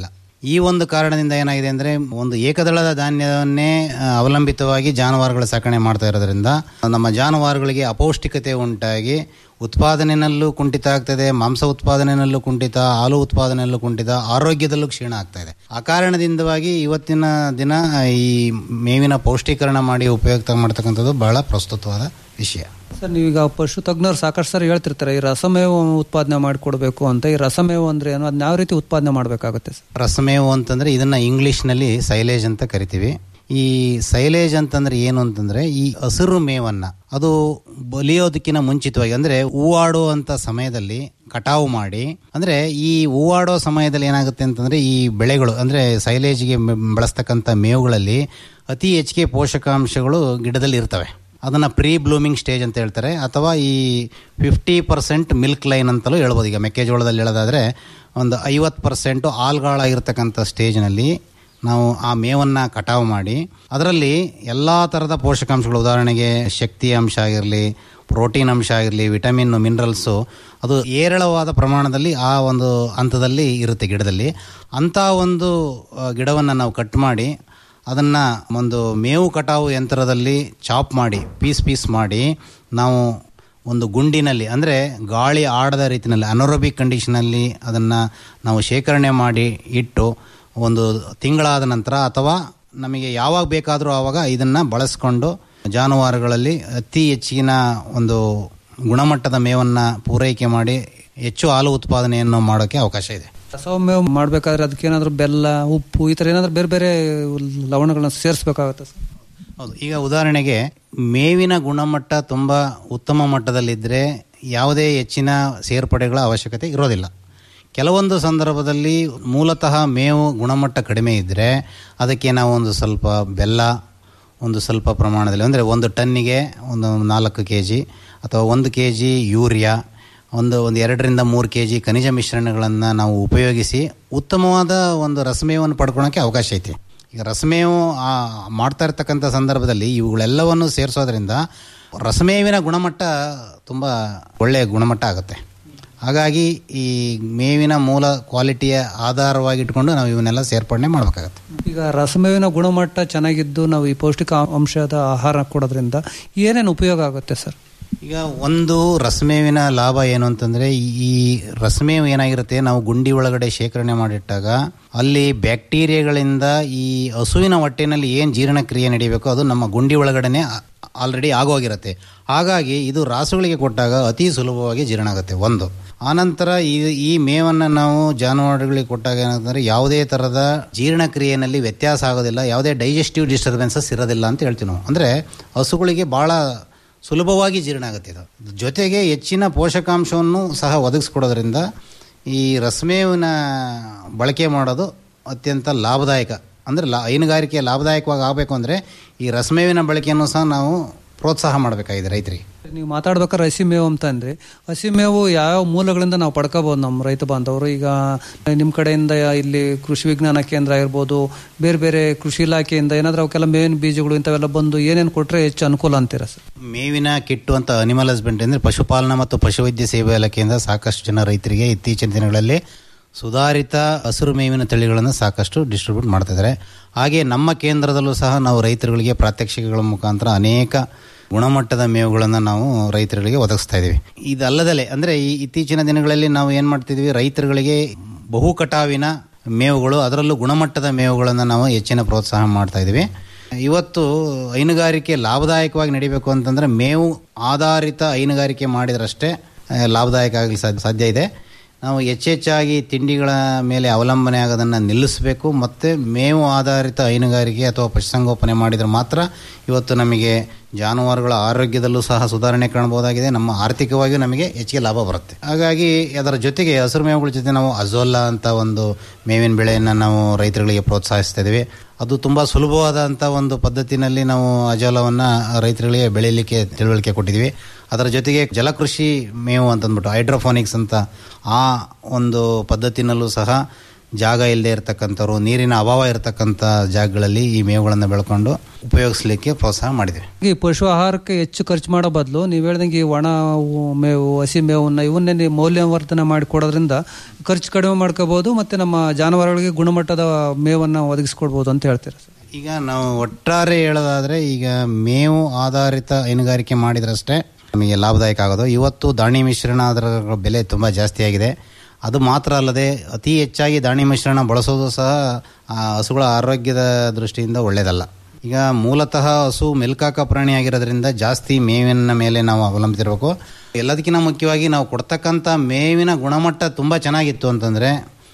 ಈ ಒಂದು ಕಾರಣದಿಂದ ಏನಾಗಿದೆ ಅಂದರೆ ಒಂದು ಏಕದಳದ ಧಾನ್ಯವನ್ನೇ ಆ, ಅವಲಂಬಿತವಾಗಿ ಜಾನುವಾರುಗಳ ಸಾಕಣೆ ಮಾಡ್ತಾ ಇರೋದ್ರಿಂದ ನಮ್ಮ ಜಾನುವಾರುಗಳಿಗೆ ಅಪೌಷ್ಟಿಕತೆ ಉಂಟಾಗಿ ಉತ್ಪಾದನೆಯಲ್ಲೂ ಕುಂಠಿತ ಆಗ್ತದೆ ಮಾಂಸ ಉತ್ಪಾದನೆಯಲ್ಲೂ ಕುಂಠಿತ ಹಾಲು ಉತ್ಪಾದನೆಯಲ್ಲೂ ಕುಂಠಿತ ಆರೋಗ್ಯದಲ್ಲೂ ಕ್ಷೀಣ ಆಗ್ತಾ ಇದೆ ಆ ಕಾರಣದಿಂದವಾಗಿ ಇವತ್ತಿನ ದಿನ ಈ ಮೇವಿನ ಪೌಷ್ಟೀಕರಣ ಮಾಡಿ ಉಪಯುಕ್ತ ಮಾಡ್ತಕ್ಕಂಥದ್ದು ಬಹಳ ಪ್ರಸ್ತುತವಾದ ವಿಷಯ ಸರ್ ನೀವೀಗ ಪಶು ತಜ್ಞರು ಸಾಕಷ್ಟು ಸರ್ ಹೇಳ್ತಿರ್ತಾರೆ ಈ ರಸಮೇವು ಉತ್ಪಾದನೆ ಮಾಡಿಕೊಡ್ಬೇಕು ಅಂತ ಈ ರಸಮೇವು ಅಂದ್ರೆ ಏನು ಅದನ್ನ ಯಾವ ರೀತಿ ಉತ್ಪಾದನೆ ಮಾಡಬೇಕಾಗುತ್ತೆ ಸರ್ ರಸಮೇವು ಅಂತಂದ್ರೆ ಇದನ್ನ ಇಂಗ್ಲಿಷ್ನಲ್ಲಿ ಸೈಲೇಜ್ ಅಂತ ಕರಿತೀವಿ ಈ ಸೈಲೇಜ್ ಅಂತಂದ್ರೆ ಏನು ಅಂತಂದ್ರೆ ಈ ಹಸಿರು ಮೇವನ್ನ ಅದು ಬಲಿಯೋದಕ್ಕಿಂತ ಮುಂಚಿತವಾಗಿ ಅಂದ್ರೆ ಹೂವಾಡುವಂತ ಸಮಯದಲ್ಲಿ ಕಟಾವು ಮಾಡಿ ಅಂದ್ರೆ ಈ ಹೂವಾಡೋ ಸಮಯದಲ್ಲಿ ಏನಾಗುತ್ತೆ ಅಂತಂದ್ರೆ ಈ ಬೆಳೆಗಳು ಅಂದ್ರೆ ಸೈಲೇಜ್ಗೆ ಬಳಸ್ತಕ್ಕಂಥ ಮೇವುಗಳಲ್ಲಿ ಅತಿ ಹೆಚ್ಚಿಗೆ ಪೋಷಕಾಂಶಗಳು ಗಿಡದಲ್ಲಿ ಇರ್ತವೆ ಅದನ್ನು ಪ್ರೀ ಬ್ಲೂಮಿಂಗ್ ಸ್ಟೇಜ್ ಅಂತ ಹೇಳ್ತಾರೆ ಅಥವಾ ಈ ಫಿಫ್ಟಿ ಪರ್ಸೆಂಟ್ ಮಿಲ್ಕ್ ಲೈನ್ ಅಂತಲೂ ಹೇಳ್ಬೋದು ಈಗ ಮೆಕ್ಕೆಜೋಳದಲ್ಲಿ ಹೇಳೋದಾದರೆ ಒಂದು ಐವತ್ತು ಪರ್ಸೆಂಟು ಆಲ್ಗಾಳಾಗಿರ್ತಕ್ಕಂಥ ಸ್ಟೇಜ್ನಲ್ಲಿ ನಾವು ಆ ಮೇವನ್ನು ಕಟಾವು ಮಾಡಿ ಅದರಲ್ಲಿ ಎಲ್ಲ ಥರದ ಪೋಷಕಾಂಶಗಳು ಉದಾಹರಣೆಗೆ ಶಕ್ತಿ ಅಂಶ ಆಗಿರಲಿ ಪ್ರೋಟೀನ್ ಅಂಶ ಆಗಿರಲಿ ವಿಟಮಿನ್ ಮಿನರಲ್ಸು ಅದು ಏರಳವಾದ ಪ್ರಮಾಣದಲ್ಲಿ ಆ ಒಂದು ಹಂತದಲ್ಲಿ ಇರುತ್ತೆ ಗಿಡದಲ್ಲಿ ಅಂಥ ಒಂದು ಗಿಡವನ್ನು ನಾವು ಕಟ್ ಮಾಡಿ ಅದನ್ನು ಒಂದು ಮೇವು ಕಟಾವು ಯಂತ್ರದಲ್ಲಿ ಚಾಪ್ ಮಾಡಿ ಪೀಸ್ ಪೀಸ್ ಮಾಡಿ ನಾವು ಒಂದು ಗುಂಡಿನಲ್ಲಿ ಅಂದರೆ ಗಾಳಿ ಆಡದ ರೀತಿಯಲ್ಲಿ ಅನರೋಬಿಕ್ ಕಂಡೀಷನಲ್ಲಿ ಅದನ್ನು ನಾವು ಶೇಖರಣೆ ಮಾಡಿ ಇಟ್ಟು ಒಂದು ತಿಂಗಳಾದ ನಂತರ ಅಥವಾ ನಮಗೆ ಯಾವಾಗ ಬೇಕಾದರೂ ಆವಾಗ ಇದನ್ನು ಬಳಸ್ಕೊಂಡು ಜಾನುವಾರುಗಳಲ್ಲಿ ಅತಿ ಹೆಚ್ಚಿನ ಒಂದು ಗುಣಮಟ್ಟದ ಮೇವನ್ನು ಪೂರೈಕೆ ಮಾಡಿ ಹೆಚ್ಚು ಹಾಲು ಉತ್ಪಾದನೆಯನ್ನು ಮಾಡೋಕ್ಕೆ ಅವಕಾಶ ಇದೆ ರಸಮೇವು ಮಾಡಬೇಕಾದ್ರೆ ಅದಕ್ಕೆ ಏನಾದರೂ ಬೆಲ್ಲ ಉಪ್ಪು ಈ ಥರ ಏನಾದರೂ ಬೇರೆ ಬೇರೆ ಲವಣಗಳನ್ನ ಸೇರಿಸ್ಬೇಕಾಗುತ್ತೆ ಸರ್ ಹೌದು ಈಗ ಉದಾಹರಣೆಗೆ ಮೇವಿನ ಗುಣಮಟ್ಟ ತುಂಬ ಉತ್ತಮ ಮಟ್ಟದಲ್ಲಿದ್ದರೆ ಯಾವುದೇ ಹೆಚ್ಚಿನ ಸೇರ್ಪಡೆಗಳ ಅವಶ್ಯಕತೆ ಇರೋದಿಲ್ಲ ಕೆಲವೊಂದು ಸಂದರ್ಭದಲ್ಲಿ ಮೂಲತಃ ಮೇವು ಗುಣಮಟ್ಟ ಕಡಿಮೆ ಇದ್ದರೆ ಅದಕ್ಕೆ ನಾವು ಒಂದು ಸ್ವಲ್ಪ ಬೆಲ್ಲ ಒಂದು ಸ್ವಲ್ಪ ಪ್ರಮಾಣದಲ್ಲಿ ಅಂದರೆ ಒಂದು ಟನ್ನಿಗೆ ಒಂದು ನಾಲ್ಕು ಕೆ ಜಿ ಅಥವಾ ಒಂದು ಕೆ ಜಿ ಯೂರಿಯಾ ಒಂದು ಒಂದು ಎರಡರಿಂದ ಮೂರು ಕೆ ಜಿ ಖನಿಜ ಮಿಶ್ರಣಗಳನ್ನು ನಾವು ಉಪಯೋಗಿಸಿ ಉತ್ತಮವಾದ ಒಂದು ರಸಮೇವನ್ನು ಪಡ್ಕೊಳಕ್ಕೆ ಅವಕಾಶ ಐತಿ ಈಗ ರಸಮೇವು ಆ, ಮಾಡ್ತಾ ಇರ್ತಕ್ಕಂಥ ಸಂದರ್ಭದಲ್ಲಿ ಇವುಗಳೆಲ್ಲವನ್ನು ಸೇರಿಸೋದ್ರಿಂದ ರಸಮೇವಿನ ಗುಣಮಟ್ಟ ತುಂಬ ಒಳ್ಳೆಯ ಗುಣಮಟ್ಟ ಆಗುತ್ತೆ ಹಾಗಾಗಿ ಈ ಮೇವಿನ ಮೂಲ ಕ್ವಾಲಿಟಿಯ ಆಧಾರವಾಗಿ ಇಟ್ಕೊಂಡು ನಾವು ಇವನ್ನೆಲ್ಲ ಸೇರ್ಪಡೆ ಮಾಡಬೇಕಾಗತ್ತೆ ಈಗ ರಸಮೇವಿನ ಗುಣಮಟ್ಟ ಚೆನ್ನಾಗಿದ್ದು ನಾವು ಈ ಪೌಷ್ಟಿಕ ಅಂಶದ ಆಹಾರ ಕೊಡೋದ್ರಿಂದ ಏನೇನು ಉಪಯೋಗ ಆಗುತ್ತೆ ಸರ್ ಈಗ ಒಂದು ರಸಮೇವಿನ ಲಾಭ ಏನು ಅಂತಂದರೆ ಈ ರಸಮೇವು ಏನಾಗಿರುತ್ತೆ ನಾವು ಗುಂಡಿ ಒಳಗಡೆ ಶೇಖರಣೆ ಮಾಡಿಟ್ಟಾಗ ಅಲ್ಲಿ ಬ್ಯಾಕ್ಟೀರಿಯಾಗಳಿಂದ ಈ ಹಸುವಿನ ಹೊಟ್ಟೆನಲ್ಲಿ ಏನು ಜೀರ್ಣಕ್ರಿಯೆ ನಡೀಬೇಕೋ ಅದು ನಮ್ಮ ಗುಂಡಿ ಒಳಗಡೆನೆ ಆಲ್ರೆಡಿ ಆಗೋಗಿರುತ್ತೆ ಹಾಗಾಗಿ ಇದು ರಾಸುಗಳಿಗೆ ಕೊಟ್ಟಾಗ ಅತಿ ಸುಲಭವಾಗಿ ಜೀರ್ಣ ಆಗುತ್ತೆ ಒಂದು ಆನಂತರ ಈ ಈ ಮೇವನ್ನು ನಾವು ಜಾನುವಾರುಗಳಿಗೆ ಕೊಟ್ಟಾಗ ಏನಂತಂದರೆ ಯಾವುದೇ ಥರದ ಜೀರ್ಣಕ್ರಿಯೆಯಲ್ಲಿ ವ್ಯತ್ಯಾಸ ಆಗೋದಿಲ್ಲ ಯಾವುದೇ ಡೈಜೆಸ್ಟಿವ್ ಡಿಸ್ಟರ್ಬೆನ್ಸಸ್ ಇರೋದಿಲ್ಲ ಅಂತ ಹೇಳ್ತೀವಿ ನಾವು ಅಂದರೆ ಹಸುಗಳಿಗೆ ಭಾಳ ಸುಲಭವಾಗಿ ಜೀರ್ಣ ಆಗುತ್ತೆ ಇದು ಜೊತೆಗೆ ಹೆಚ್ಚಿನ ಪೋಷಕಾಂಶವನ್ನು ಸಹ ಒದಗಿಸ್ಕೊಡೋದ್ರಿಂದ ಈ ರಸಮೇವಿನ ಬಳಕೆ ಮಾಡೋದು ಅತ್ಯಂತ ಲಾಭದಾಯಕ ಅಂದರೆ ಲಾ ಹೈನುಗಾರಿಕೆ ಲಾಭದಾಯಕವಾಗಿ ಆಗಬೇಕು ಅಂದರೆ ಈ ರಸಮೇವಿನ ಬಳಕೆಯನ್ನು ಸಹ ನಾವು ಪ್ರೋತ್ಸಾಹ ಮಾಡಬೇಕಾಗಿದೆ ರೈತರಿಗೆ ನೀವು ಮಾತಾಡ್ಬೇಕಾದ್ರೆ ಹಸಿಮೇವು ಅಂತ ಅಂದ್ರೆ ಹಸಿಮೇವು ಯಾವ ಮೂಲಗಳಿಂದ ನಾವು ಪಡ್ಕೋಬಹುದು ನಮ್ಮ ರೈತ ಬಾಂಧವರು ಈಗ ನಿಮ್ಮ ಕಡೆಯಿಂದ ಇಲ್ಲಿ ಕೃಷಿ ವಿಜ್ಞಾನ ಕೇಂದ್ರ ಇರ್ಬೋದು ಬೇರೆ ಬೇರೆ ಕೃಷಿ ಇಲಾಖೆಯಿಂದ ಏನಾದ್ರೂ ಅವಕ್ಕೆಲ್ಲ ಮೇವಿನ ಬೀಜಗಳು ಇಂಥವೆಲ್ಲ ಬಂದು ಏನೇನು ಕೊಟ್ರೆ ಹೆಚ್ಚು ಅನುಕೂಲ ಅಂತೀರಾ ಸರ್ ಮೇವಿನ ಕಿಟ್ಟು ಅಂತ ಅನಿಮಲ್ ಹಸ್ಬೆಂಡ್ರಿ ಅಂದರೆ ಪಶುಪಾಲನಾ ಮತ್ತು ಪಶುವೈದ್ಯ ಸೇವಾ ಇಲಾಖೆಯಿಂದ ಸಾಕಷ್ಟು ಜನ ರೈತರಿಗೆ ಇತ್ತೀಚಿನ ದಿನಗಳಲ್ಲಿ ಸುಧಾರಿತ ಹಸಿರು ಮೇವಿನ ತಳಿಗಳನ್ನು ಸಾಕಷ್ಟು ಡಿಸ್ಟ್ರಿಬ್ಯೂಟ್ ಮಾಡ್ತಿದ್ದಾರೆ ಹಾಗೆ ನಮ್ಮ ಕೇಂದ್ರದಲ್ಲೂ ಸಹ ನಾವು ರೈತರುಗಳಿಗೆ ಪ್ರಾತ್ಯಕ್ಷಿಕೆಗಳ ಮುಖಾಂತರ ಅನೇಕ ಗುಣಮಟ್ಟದ ಮೇವುಗಳನ್ನು ನಾವು ರೈತರುಗಳಿಗೆ ಒದಗಿಸ್ತಾ ಇದ್ದೀವಿ ಇದಲ್ಲದಲೆ ಅಂದರೆ ಈ ಇತ್ತೀಚಿನ ದಿನಗಳಲ್ಲಿ ನಾವು ಏನು ಮಾಡ್ತಿದ್ವಿ ರೈತರುಗಳಿಗೆ ಬಹು ಕಟಾವಿನ ಮೇವುಗಳು ಅದರಲ್ಲೂ ಗುಣಮಟ್ಟದ ಮೇವುಗಳನ್ನು ನಾವು ಹೆಚ್ಚಿನ ಪ್ರೋತ್ಸಾಹ ಮಾಡ್ತಾ ಇದ್ದೀವಿ ಇವತ್ತು ಹೈನುಗಾರಿಕೆ ಲಾಭದಾಯಕವಾಗಿ ನಡಿಬೇಕು ಅಂತಂದರೆ ಮೇವು ಆಧಾರಿತ ಹೈನುಗಾರಿಕೆ ಮಾಡಿದ್ರಷ್ಟೇ ಆ, ಲಾಭದಾಯಕ ಆಗಲಿ ಸಾಧ್ಯ ಸಾಧ್ಯ ಇದೆ ನಾವು ಹೆಚ್ಚೆಚ್ಚಾಗಿ ತಿಂಡಿಗಳ ಮೇಲೆ ಅವಲಂಬನೆ ಆಗೋದನ್ನು ನಿಲ್ಲಿಸಬೇಕು ಮತ್ತು ಮೇವು ಆಧಾರಿತ ಹೈನುಗಾರಿಕೆ ಅಥವಾ ಪಶುಸಂಗೋಪನೆ ಮಾಡಿದರೆ ಮಾತ್ರ ಇವತ್ತು ನಮಗೆ ಜಾನುವಾರುಗಳ ಆರೋಗ್ಯದಲ್ಲೂ ಸಹ ಸುಧಾರಣೆ ಕಾಣಬಹುದಾಗಿದೆ ನಮ್ಮ ಆರ್ಥಿಕವಾಗಿಯೂ ನಮಗೆ ಹೆಚ್ಚಿಗೆ ಲಾಭ ಬರುತ್ತೆ ಹಾಗಾಗಿ ಅದರ ಜೊತೆಗೆ ಹಸಿರು ಮೇವುಗಳ ಜೊತೆ ನಾವು ಅಜೋಲಾ ಅಂತ ಒಂದು ಮೇವಿನ ಬೆಳೆಯನ್ನು ನಾವು ರೈತರುಗಳಿಗೆ ಪ್ರೋತ್ಸಾಹಿಸ್ತಾ ಇದ್ದೀವಿ ಅದು ತುಂಬ ಸುಲಭವಾದಂಥ ಒಂದು ಪದ್ಧತಿನಲ್ಲಿ ನಾವು ಅಜೋಲವನ್ನು ರೈತರುಗಳಿಗೆ ಬೆಳೀಲಿಕ್ಕೆ ತಿಳುವಳಿಕೆ ಕೊಟ್ಟಿದ್ದೀವಿ ಅದರ ಜೊತೆಗೆ ಜಲಕೃಷಿ ಮೇವು ಅಂತಂದ್ಬಿಟ್ಟು ಹೈಡ್ರೋಫೋನಿಕ್ಸ್ ಅಂತ ಆ ಒಂದು ಪದ್ಧತಿನಲ್ಲೂ ಸಹ ಜಾಗ ಇಲ್ಲದೆ ಇರತಕ್ಕಂಥವ್ರು ನೀರಿನ ಅಭಾವ ಇರತಕ್ಕಂಥ ಜಾಗಗಳಲ್ಲಿ ಈ ಮೇವುಗಳನ್ನು ಬೆಳ್ಕೊಂಡು ಉಪಯೋಗಿಸಲಿಕ್ಕೆ ಪ್ರೋತ್ಸಾಹ ಮಾಡಿದ್ದೇವೆ ಈ ಪಶು ಆಹಾರಕ್ಕೆ ಹೆಚ್ಚು ಖರ್ಚು ಮಾಡೋ ಬದಲು ನೀವು ಹೇಳ್ದಂಗೆ ಈ ಒಣ ಹೂ- ಮೇವು ಹಸಿ ಮೇವನ್ನ ಇವನ್ನೇ ನೀವು ಮೌಲ್ಯವರ್ಧನೆ ಮಾಡಿ ಕೊಡೋದ್ರಿಂದ ಖರ್ಚು ಕಡಿಮೆ ಮಾಡ್ಕೋಬಹುದು ಮತ್ತೆ ನಮ್ಮ ಜಾನುವಾರುಗಳಿಗೆ ಗುಣಮಟ್ಟದ ಮೇವನ್ನು ಒದಗಿಸ್ಕೊಡ್ಬೋದು ಅಂತ ಹೇಳ್ತೀರಾ ಸರ್ ಈಗ ನಾವು ಒಟ್ಟಾರೆ ಹೇಳೋದಾದ್ರೆ ಈಗ ಮೇವು ಆಧಾರಿತ ಹೈನುಗಾರಿಕೆ ಮಾಡಿದ್ರಷ್ಟೇ ನಮಗೆ ಲಾಭದಾಯಕ ಆಗೋದು ಇವತ್ತು ದಾಣಿ ಮಿಶ್ರಣ ಅದರ ಬೆಲೆ ತುಂಬ ಜಾಸ್ತಿ ಆಗಿದೆ ಅದು ಮಾತ್ರ ಅಲ್ಲದೆ ಅತಿ ಹೆಚ್ಚಾಗಿ ದಾಣಿ ಮಿಶ್ರಣ ಬಳಸೋದು ಸಹ ಆ ಹಸುಗಳ ಆರೋಗ್ಯದ ದೃಷ್ಟಿಯಿಂದ ಒಳ್ಳೆಯದಲ್ಲ ಈಗ ಮೂಲತಃ ಹಸು ಮೆಲ್ಕಾಕ ಪ್ರಾಣಿ ಆಗಿರೋದ್ರಿಂದ ಜಾಸ್ತಿ ಮೇವಿನ ಮೇಲೆ ನಾವು ಅವಲಂಬಿಸಿರ್ಬೇಕು ಎಲ್ಲದಕ್ಕಿಂತ ಮುಖ್ಯವಾಗಿ ನಾವು ಕೊಡ್ತಕ್ಕಂಥ ಮೇವಿನ ಗುಣಮಟ್ಟ ತುಂಬ ಚೆನ್ನಾಗಿತ್ತು ಅಂತಂದರೆ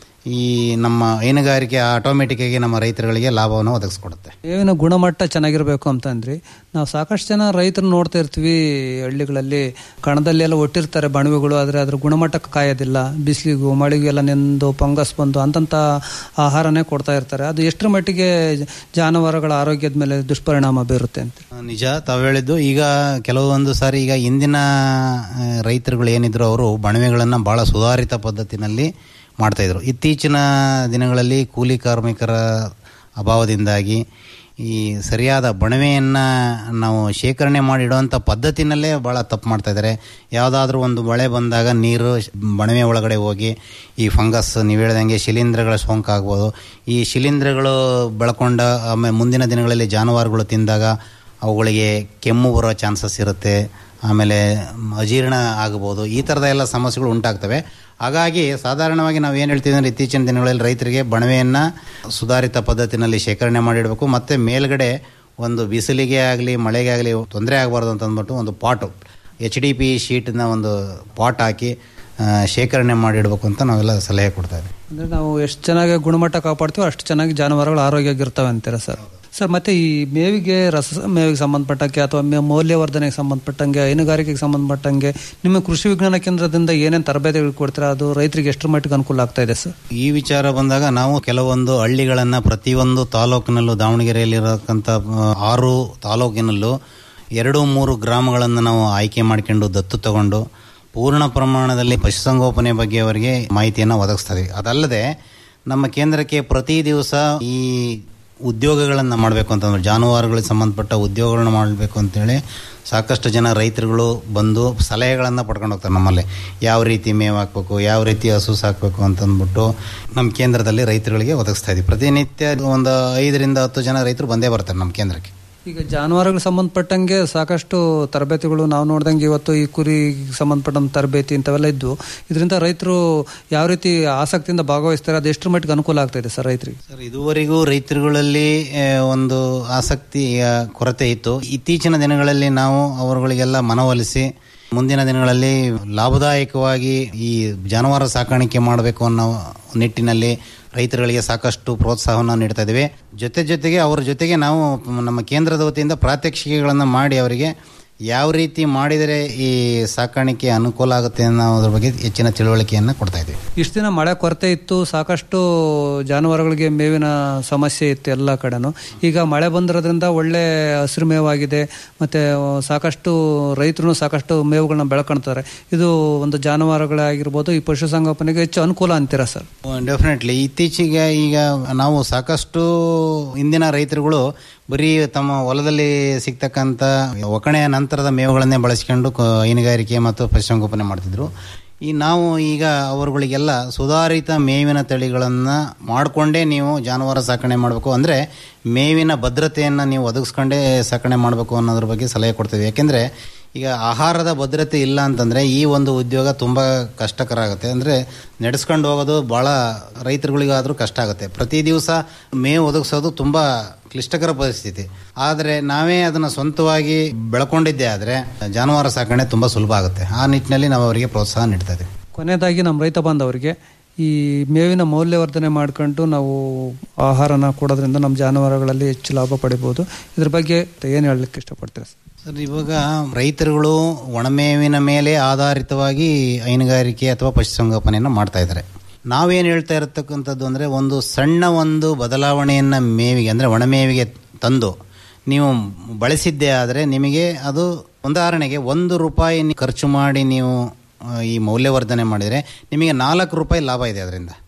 ಈ ನಮ್ಮ ಹೈನುಗಾರಿಕೆ ಆಟೋಮೆಟಿಕ್ ಆಗಿ ನಮ್ಮ ರೈತರುಗಳಿಗೆ ಲಾಭವನ್ನು ಒದಗಿಸ್ಕೊಡುತ್ತೆ ಮೇವಿನ ಗುಣಮಟ್ಟ ಚೆನ್ನಾಗಿರಬೇಕು ಅಂತಂದ್ರಿ ನಾವು ಸಾಕಷ್ಟು ಜನ ರೈತರು ನೋಡ್ತಾ ಇರ್ತೀವಿ ಹಳ್ಳಿಗಳಲ್ಲಿ ಕಣದಲ್ಲಿ ಎಲ್ಲ ಒಟ್ಟಿರ್ತಾರೆ ಬಣವೆಗಳು ಆದರೆ ಅದ್ರ ಗುಣಮಟ್ಟ ಕಾಯೋದಿಲ್ಲ ಬಿಸಿಲಿಗೂ ಮಳೆಗೂ ಎಲ್ಲ ನೆಂದು ಫಂಗಸ್ ಬಂದು ಅಂತಂಥ ಆಹಾರನೇ ಕೊಡ್ತಾ ಇರ್ತಾರೆ ಅದು ಎಷ್ಟರ ಮಟ್ಟಿಗೆ ಜಾನುವಾರುಗಳ ಆರೋಗ್ಯದ ಮೇಲೆ ದುಷ್ಪರಿಣಾಮ ಬೀರುತ್ತೆ ಅಂತ ನಿಜ ತಾವು ಹೇಳಿದ್ದು ಈಗ ಕೆಲವೊಂದು ಸಾರಿ ಈಗ ಇಂದಿನ ಆ, ರೈತರುಗಳು ಏನಿದ್ರು ಅವರು ಬಣವೆಗಳನ್ನು ಭಾಳ ಸುಧಾರಿತ ಪದ್ಧತಿನಲ್ಲಿ ಮಾಡ್ತಾಯಿದ್ರು ಇತ್ತೀಚಿನ ದಿನಗಳಲ್ಲಿ ಕೂಲಿ ಕಾರ್ಮಿಕರ ಅಭಾವದಿಂದಾಗಿ ಈ ಸರಿಯಾದ ಬಣವೆಯನ್ನು ನಾವು ಶೇಖರಣೆ ಮಾಡಿ ಇಡುವಂಥ ಪದ್ಧತಿನಲ್ಲೇ ಭಾಳ ತಪ್ಪು ಮಾಡ್ತಾ ಇದ್ದಾರೆ ಯಾವುದಾದ್ರೂ ಒಂದು ಮಳೆ ಬಂದಾಗ ನೀರು ಶ್- ಬಣವೆ ಒಳಗಡೆ ಹೋಗಿ ಈ ಫಂಗಸ್ ನೀವು ಹೇಳ್ದಂಗೆ ಶಿಲೀಂಧ್ರಗಳ ಸೋಂಕಾಗ್ಬೋದು ಈ ಶಿಲೀಂಧ್ರಗಳು ಬೆಳ್ಕೊಂಡ ಆಮೇಲೆ ಮುಂದಿನ ದಿನಗಳಲ್ಲಿ ಜಾನುವಾರುಗಳು ತಿಂದಾಗ ಅವುಗಳಿಗೆ ಕೆಮ್ಮು ಬರೋ ಚಾನ್ಸಸ್ ಇರುತ್ತೆ ಆಮೇಲೆ ಮ್, ಅಜೀರ್ಣ ಆಗಬಹುದು ಈ ಥರದ ಎಲ್ಲ ಸಮಸ್ಯೆಗಳು ಉಂಟಾಗ್ತವೆ ಹಾಗಾಗಿ ಸಾಧಾರಣವಾಗಿ ನಾವು ಏನು ಹೇಳ್ತೀವಿ ಅಂದರೆ ಇತ್ತೀಚಿನ ದಿನಗಳಲ್ಲಿ ರೈತರಿಗೆ ಬಣವೆಯನ್ನು ಸುಧಾರಿತ ಪದ್ಧತಿನಲ್ಲಿ ಶೇಖರಣೆ ಮಾಡಿಡಬೇಕು ಮತ್ತು ಮೇಲ್ಗಡೆ ಒಂದು ಬಿಸಿಲಿಗೆ ಆಗಲಿ ಮಳೆಗೆ ಆಗಲಿ ತೊಂದರೆ ಆಗಬಾರ್ದು ಅಂತ ಅಂದ್ಬಿಟ್ಟು ಒಂದು ಪಾಟು ಎಚ್ ಡಿ ಪಿ ಶೀಟನ್ನ ಒಂದು ಪಾಟ್ ಹಾಕಿ ಆ, ಶೇಖರಣೆ ಮಾಡಿಡಬೇಕು ಅಂತ ನಾವೆಲ್ಲ ಸಲಹೆ ಕೊಡ್ತಾ ಇದ್ದೀವಿ ಅಂದ್ರೆ ನಾವು ಎಷ್ಟು ಚೆನ್ನಾಗಿ ಗುಣಮಟ್ಟ ಕಾಪಾಡ್ತೀವೋ ಅಷ್ಟು ಚೆನ್ನಾಗಿ ಜಾನುವಾರುಗಳು ಆರೋಗ್ಯವಾಗಿರ್ತವೆ ಅಂತೀರಾ ಸರ್ ಸರ್ ಮತ್ತೆ ಈ ಮೇವಿಗೆ ರಸ ಮೇವಿಗೆ ಸಂಬಂಧಪಟ್ಟಂಗೆ ಅಥವಾ ಮೇ- ಮೌಲ್ಯವರ್ಧನೆಗೆ ಸಂಬಂಧಪಟ್ಟಂಗೆ ಹೈನುಗಾರಿಕೆಗೆ ಸಂಬಂಧಪಟ್ಟಂಗೆ ನಿಮ್ಮ ಕೃಷಿ ವಿಜ್ಞಾನ ಕೇಂದ್ರದಿಂದ ಏನೇನು ತರಬೇತಿಗಳು ಕೊಡ್ತೀರಾ ಅದು ರೈತರಿಗೆ ಎಷ್ಟರ ಮಟ್ಟಿಗೆ ಅನುಕೂಲ ಆಗ್ತಾ ಇದೆ ಸರ್ ಈ ವಿಚಾರ ಬಂದಾಗ ನಾವು ಕೆಲವೊಂದು ಹಳ್ಳಿಗಳನ್ನು ಪ್ರತಿಯೊಂದು ತಾಲೂಕಿನಲ್ಲೂ ದಾವಣಗೆರೆಯಲ್ಲಿರತಕ್ಕಂಥ ಆ, ಆರು ತಾಲೂಕಿನಲ್ಲೂ ಎರಡು ಮೂರು ಗ್ರಾಮಗಳನ್ನು ನಾವು ಆಯ್ಕೆ ಮಾಡ್ಕೊಂಡು ದತ್ತು ತಗೊಂಡು ಪೂರ್ಣ ಪ್ರಮಾಣದಲ್ಲಿ ಪಶುಸಂಗೋಪನೆ ಬಗ್ಗೆ ಅವರಿಗೆ ಮಾಹಿತಿಯನ್ನು ಒದಗಿಸ್ತಾ ಇದೀವಿ ಅದಲ್ಲದೆ ನಮ್ಮ ಕೇಂದ್ರಕ್ಕೆ ಪ್ರತಿ ದಿವಸ ಈ ಉದ್ಯೋಗಗಳನ್ನು ಮಾಡಬೇಕು ಅಂತಂದ್ರೆ ಜಾನುವಾರುಗಳಿಗೆ ಸಂಬಂಧಪಟ್ಟ ಉದ್ಯೋಗಗಳನ್ನ ಮಾಡಬೇಕು ಅಂತೇಳಿ ಸಾಕಷ್ಟು ಜನ ರೈತರುಗಳು ಬಂದು ಸಲಹೆಗಳನ್ನು ಪಡ್ಕೊಂಡು ಹೋಗ್ತಾರೆ ನಮ್ಮಲ್ಲಿ ಯಾವ ರೀತಿ ಮೇವು ಹಾಕಬೇಕು ಯಾವ ರೀತಿ ಹಸು ಸಾಕಬೇಕು ಅಂತಂದ್ಬಿಟ್ಟು ನಮ್ಮ ಕೇಂದ್ರದಲ್ಲಿ ರೈತರುಗಳಿಗೆ ಒದಗಿಸ್ತಾ ಇದ್ದೀವಿ ಪ್ರತಿನಿತ್ಯ ಒಂದು ಐದರಿಂದ ಹತ್ತು ಜನ ರೈತರು ಬಂದೇ ಬರ್ತಾರೆ ನಮ್ಮ ಕೇಂದ್ರಕ್ಕೆ ಈಗ ಜಾನುವಾರುಗಳಿಗೆ ಸಂಬಂಧಪಟ್ಟಂಗೆ ಸಾಕಷ್ಟು ತರಬೇತಿಗಳು ನಾವು ನೋಡ್ದಂಗೆ ಇವತ್ತು ಈ ಕುರಿ ಸಂಬಂಧಪಟ್ಟಂತ ತರಬೇತಿ ಇಂಥವೆಲ್ಲ ಇದ್ದು ಇದರಿಂದ ರೈತರು ಯಾವ ರೀತಿ ಆಸಕ್ತಿಯಿಂದ ಭಾಗವಹಿಸ್ತಾರೆ ಅದು ಎಷ್ಟರ ಮಟ್ಟಿಗೆ ಅನುಕೂಲ ಆಗ್ತಾ ಇದೆ ಸರ್ ರೈತರಿಗೆ ಸರ್ ಇದುವರೆಗೂ ರೈತರುಗಳಲ್ಲಿ ಆ, ಒಂದು ಆಸಕ್ತಿಯ ಕೊರತೆ ಇತ್ತು ಇತ್ತೀಚಿನ ದಿನಗಳಲ್ಲಿ ನಾವು ಅವರುಗಳಿಗೆಲ್ಲ ಮನವೊಲಿಸಿ ಮುಂದಿನ ದಿನಗಳಲ್ಲಿ ಲಾಭದಾಯಕವಾಗಿ ಈ ಜಾನುವಾರು ಸಾಕಾಣಿಕೆ ಮಾಡಬೇಕು ಅನ್ನೋ ನಿಟ್ಟಿನಲ್ಲಿ ರೈತರುಗಳಿಗೆ ಸಾಕಷ್ಟು ಪ್ರೋತ್ಸಾಹವನ್ನು ನೀಡ್ತಾ ಇದ್ದೀವಿ ಜೊತೆ ಜೊತೆಗೆ ಅವರ ಜೊತೆಗೆ ನಾವು ನಮ್ಮ ಕೇಂದ್ರದ ವತಿಯಿಂದ ಪ್ರಾತ್ಯಕ್ಷಿಕೆಗಳನ್ನು ಮಾಡಿ ಅವರಿಗೆ ಯಾವ ರೀತಿ ಮಾಡಿದರೆ ಈ ಸಾಕಾಣಿಕೆ ಅನುಕೂಲ ಆಗುತ್ತೆ ಅನ್ನೋದ್ರ ಬಗ್ಗೆ ಹೆಚ್ಚಿನ ತಿಳುವಳಿಕೆಯನ್ನು ಕೊಡ್ತಾ ಇದ್ದೀವಿ ಇಷ್ಟು ದಿನ ಮಳೆ ಕೊರತೆ ಇತ್ತು ಸಾಕಷ್ಟು ಜಾನುವಾರುಗಳಿಗೆ ಮೇವಿನ ಸಮಸ್ಯೆ ಇತ್ತು ಎಲ್ಲ ಕಡೆನೂ ಈಗ ಮಳೆ ಬಂದಿರೋದ್ರಿಂದ ಒಳ್ಳೆ ಹಸಿರು ಮೇವಾಗಿದೆ ಮತ್ತೆ ಸಾಕಷ್ಟು ರೈತರು ಸಾಕಷ್ಟು ಮೇವುಗಳನ್ನ ಬೆಳ್ಕೊಳ್ತಾರೆ ಇದು ಒಂದು ಜಾನುವಾರುಗಳಾಗಿರ್ಬೋದು ಈ ಪಶುಸಂಗೋಪನೆಗೆ ಹೆಚ್ಚು ಅನುಕೂಲ ಅಂತೀರಾ ಸರ್ ಡೆಫಿನೆಟ್ಲಿ ಇತ್ತೀಚೆಗೆ ಈಗ ನಾವು ಸಾಕಷ್ಟು ಇಂದಿನ ರೈತರುಗಳು ಬರೀ ತಮ್ಮ ಹೊಲದಲ್ಲಿ ಸಿಗ್ತಕ್ಕಂಥ ಒಕಣೆಯ ನಂತರದ ಮೇವುಗಳನ್ನೇ ಬಳಸ್ಕೊಂಡು ಕ- ಹೈನುಗಾರಿಕೆ ಮತ್ತು ಪಶುಸಂಗೋಪನೆ ಮಾಡ್ತಿದ್ರು ಈ ನಾವು ಈಗ ಅವರುಗಳಿಗೆಲ್ಲ ಸುಧಾರಿತ ಮೇವಿನ ತಳಿಗಳನ್ನು ಮಾಡಿಕೊಂಡೇ ನೀವು ಜಾನುವಾರು ಸಾಕಣೆ ಮಾಡಬೇಕು ಅಂದರೆ ಮೇವಿನ ಭದ್ರತೆಯನ್ನು ನೀವು ಒದಗಿಸ್ಕೊಂಡೇ ಸಾಕಣೆ ಮಾಡಬೇಕು ಅನ್ನೋದ್ರ ಬಗ್ಗೆ ಸಲಹೆ ಕೊಡ್ತೀವಿ ಯಾಕೆಂದರೆ ಈಗ ಆಹಾರದ ಭದ್ರತೆ ಇಲ್ಲ ಅಂತಂದರೆ ಈ ಒಂದು ಉದ್ಯೋಗ ತುಂಬ ಕಷ್ಟಕರ ಆಗುತ್ತೆ ಅಂದರೆ ನಡೆಸ್ಕೊಂಡು ಹೋಗೋದು ಭಾಳ ರೈತರುಗಳಿಗಾದರೂ ಕಷ್ಟ ಆಗುತ್ತೆ ಪ್ರತಿ ದಿವಸ ಮೇವು ಒದಗಿಸೋದು ತುಂಬ ಕ್ಲಿಷ್ಟಕರ ಪರಿಸ್ಥಿತಿ ಆದರೆ ನಾವೇ ಅದನ್ನು ಸ್ವಂತವಾಗಿ ಬೆಳ್ಕೊಂಡಿದ್ದೇ ಆದರೆ ಜಾನುವಾರು ಸಾಕಣೆ ತುಂಬ ಸುಲಭ ಆಗುತ್ತೆ ಆ ನಿಟ್ಟಿನಲ್ಲಿ ನಾವು ಅವರಿಗೆ ಪ್ರೋತ್ಸಾಹ ನೀಡ್ತಾ ಇದ್ದೀವಿ ಕೊನೆಯದಾಗಿ ನಮ್ಮ ರೈತ ಬಾಂಧವರಿಗೆ ಈ ಮೇವಿನ ಮೌಲ್ಯವರ್ಧನೆ ಮಾಡ್ಕೊಂಡು ನಾವು ಆಹಾರನ ಕೊಡೋದ್ರಿಂದ ನಮ್ಮ ಜಾನುವಾರುಗಳಲ್ಲಿ ಹೆಚ್ಚು ಲಾಭ ಪಡಿಬೋದು ಇದ್ರ ಬಗ್ಗೆ ಏನು ಹೇಳಲಿಕ್ಕೆ ಇಷ್ಟಪಡ್ತೀರಾ ಸರ್ ಸರ್ ಇವಾಗ ರೈತರುಗಳು ಒಣಮೇವಿನ ಮೇಲೆ ಆಧಾರಿತವಾಗಿ ಹೈನುಗಾರಿಕೆ ಅಥವಾ ಪಶುಸಂಗೋಪನೆಯನ್ನು ಮಾಡ್ತಾ ಇದ್ದಾರೆ ನಾವೇನು ಹೇಳ್ತಾ ಇರತಕ್ಕಂಥದ್ದು ಅಂದರೆ ಒಂದು ಸಣ್ಣ ಒಂದು ಬದಲಾವಣೆಯನ್ನು ಮೇವಿಗೆ ಅಂದರೆ ಒಣಮೇವಿಗೆ ತಂದು ನೀವು ಬಳಸಿದ್ದೇ ಆದರೆ ನಿಮಗೆ ಅದು ಉದಾಹರಣೆಗೆ ಒಂದು ರೂಪಾಯಿ ನೀವು ಖರ್ಚು ಮಾಡಿ ನೀವು ಆ, ಈ ಮೌಲ್ಯವರ್ಧನೆ ಮಾಡಿದರೆ ನಿಮಗೆ ನಾಲ್ಕು ರೂಪಾಯಿ ಲಾಭ ಇದೆ ಅದರಿಂದ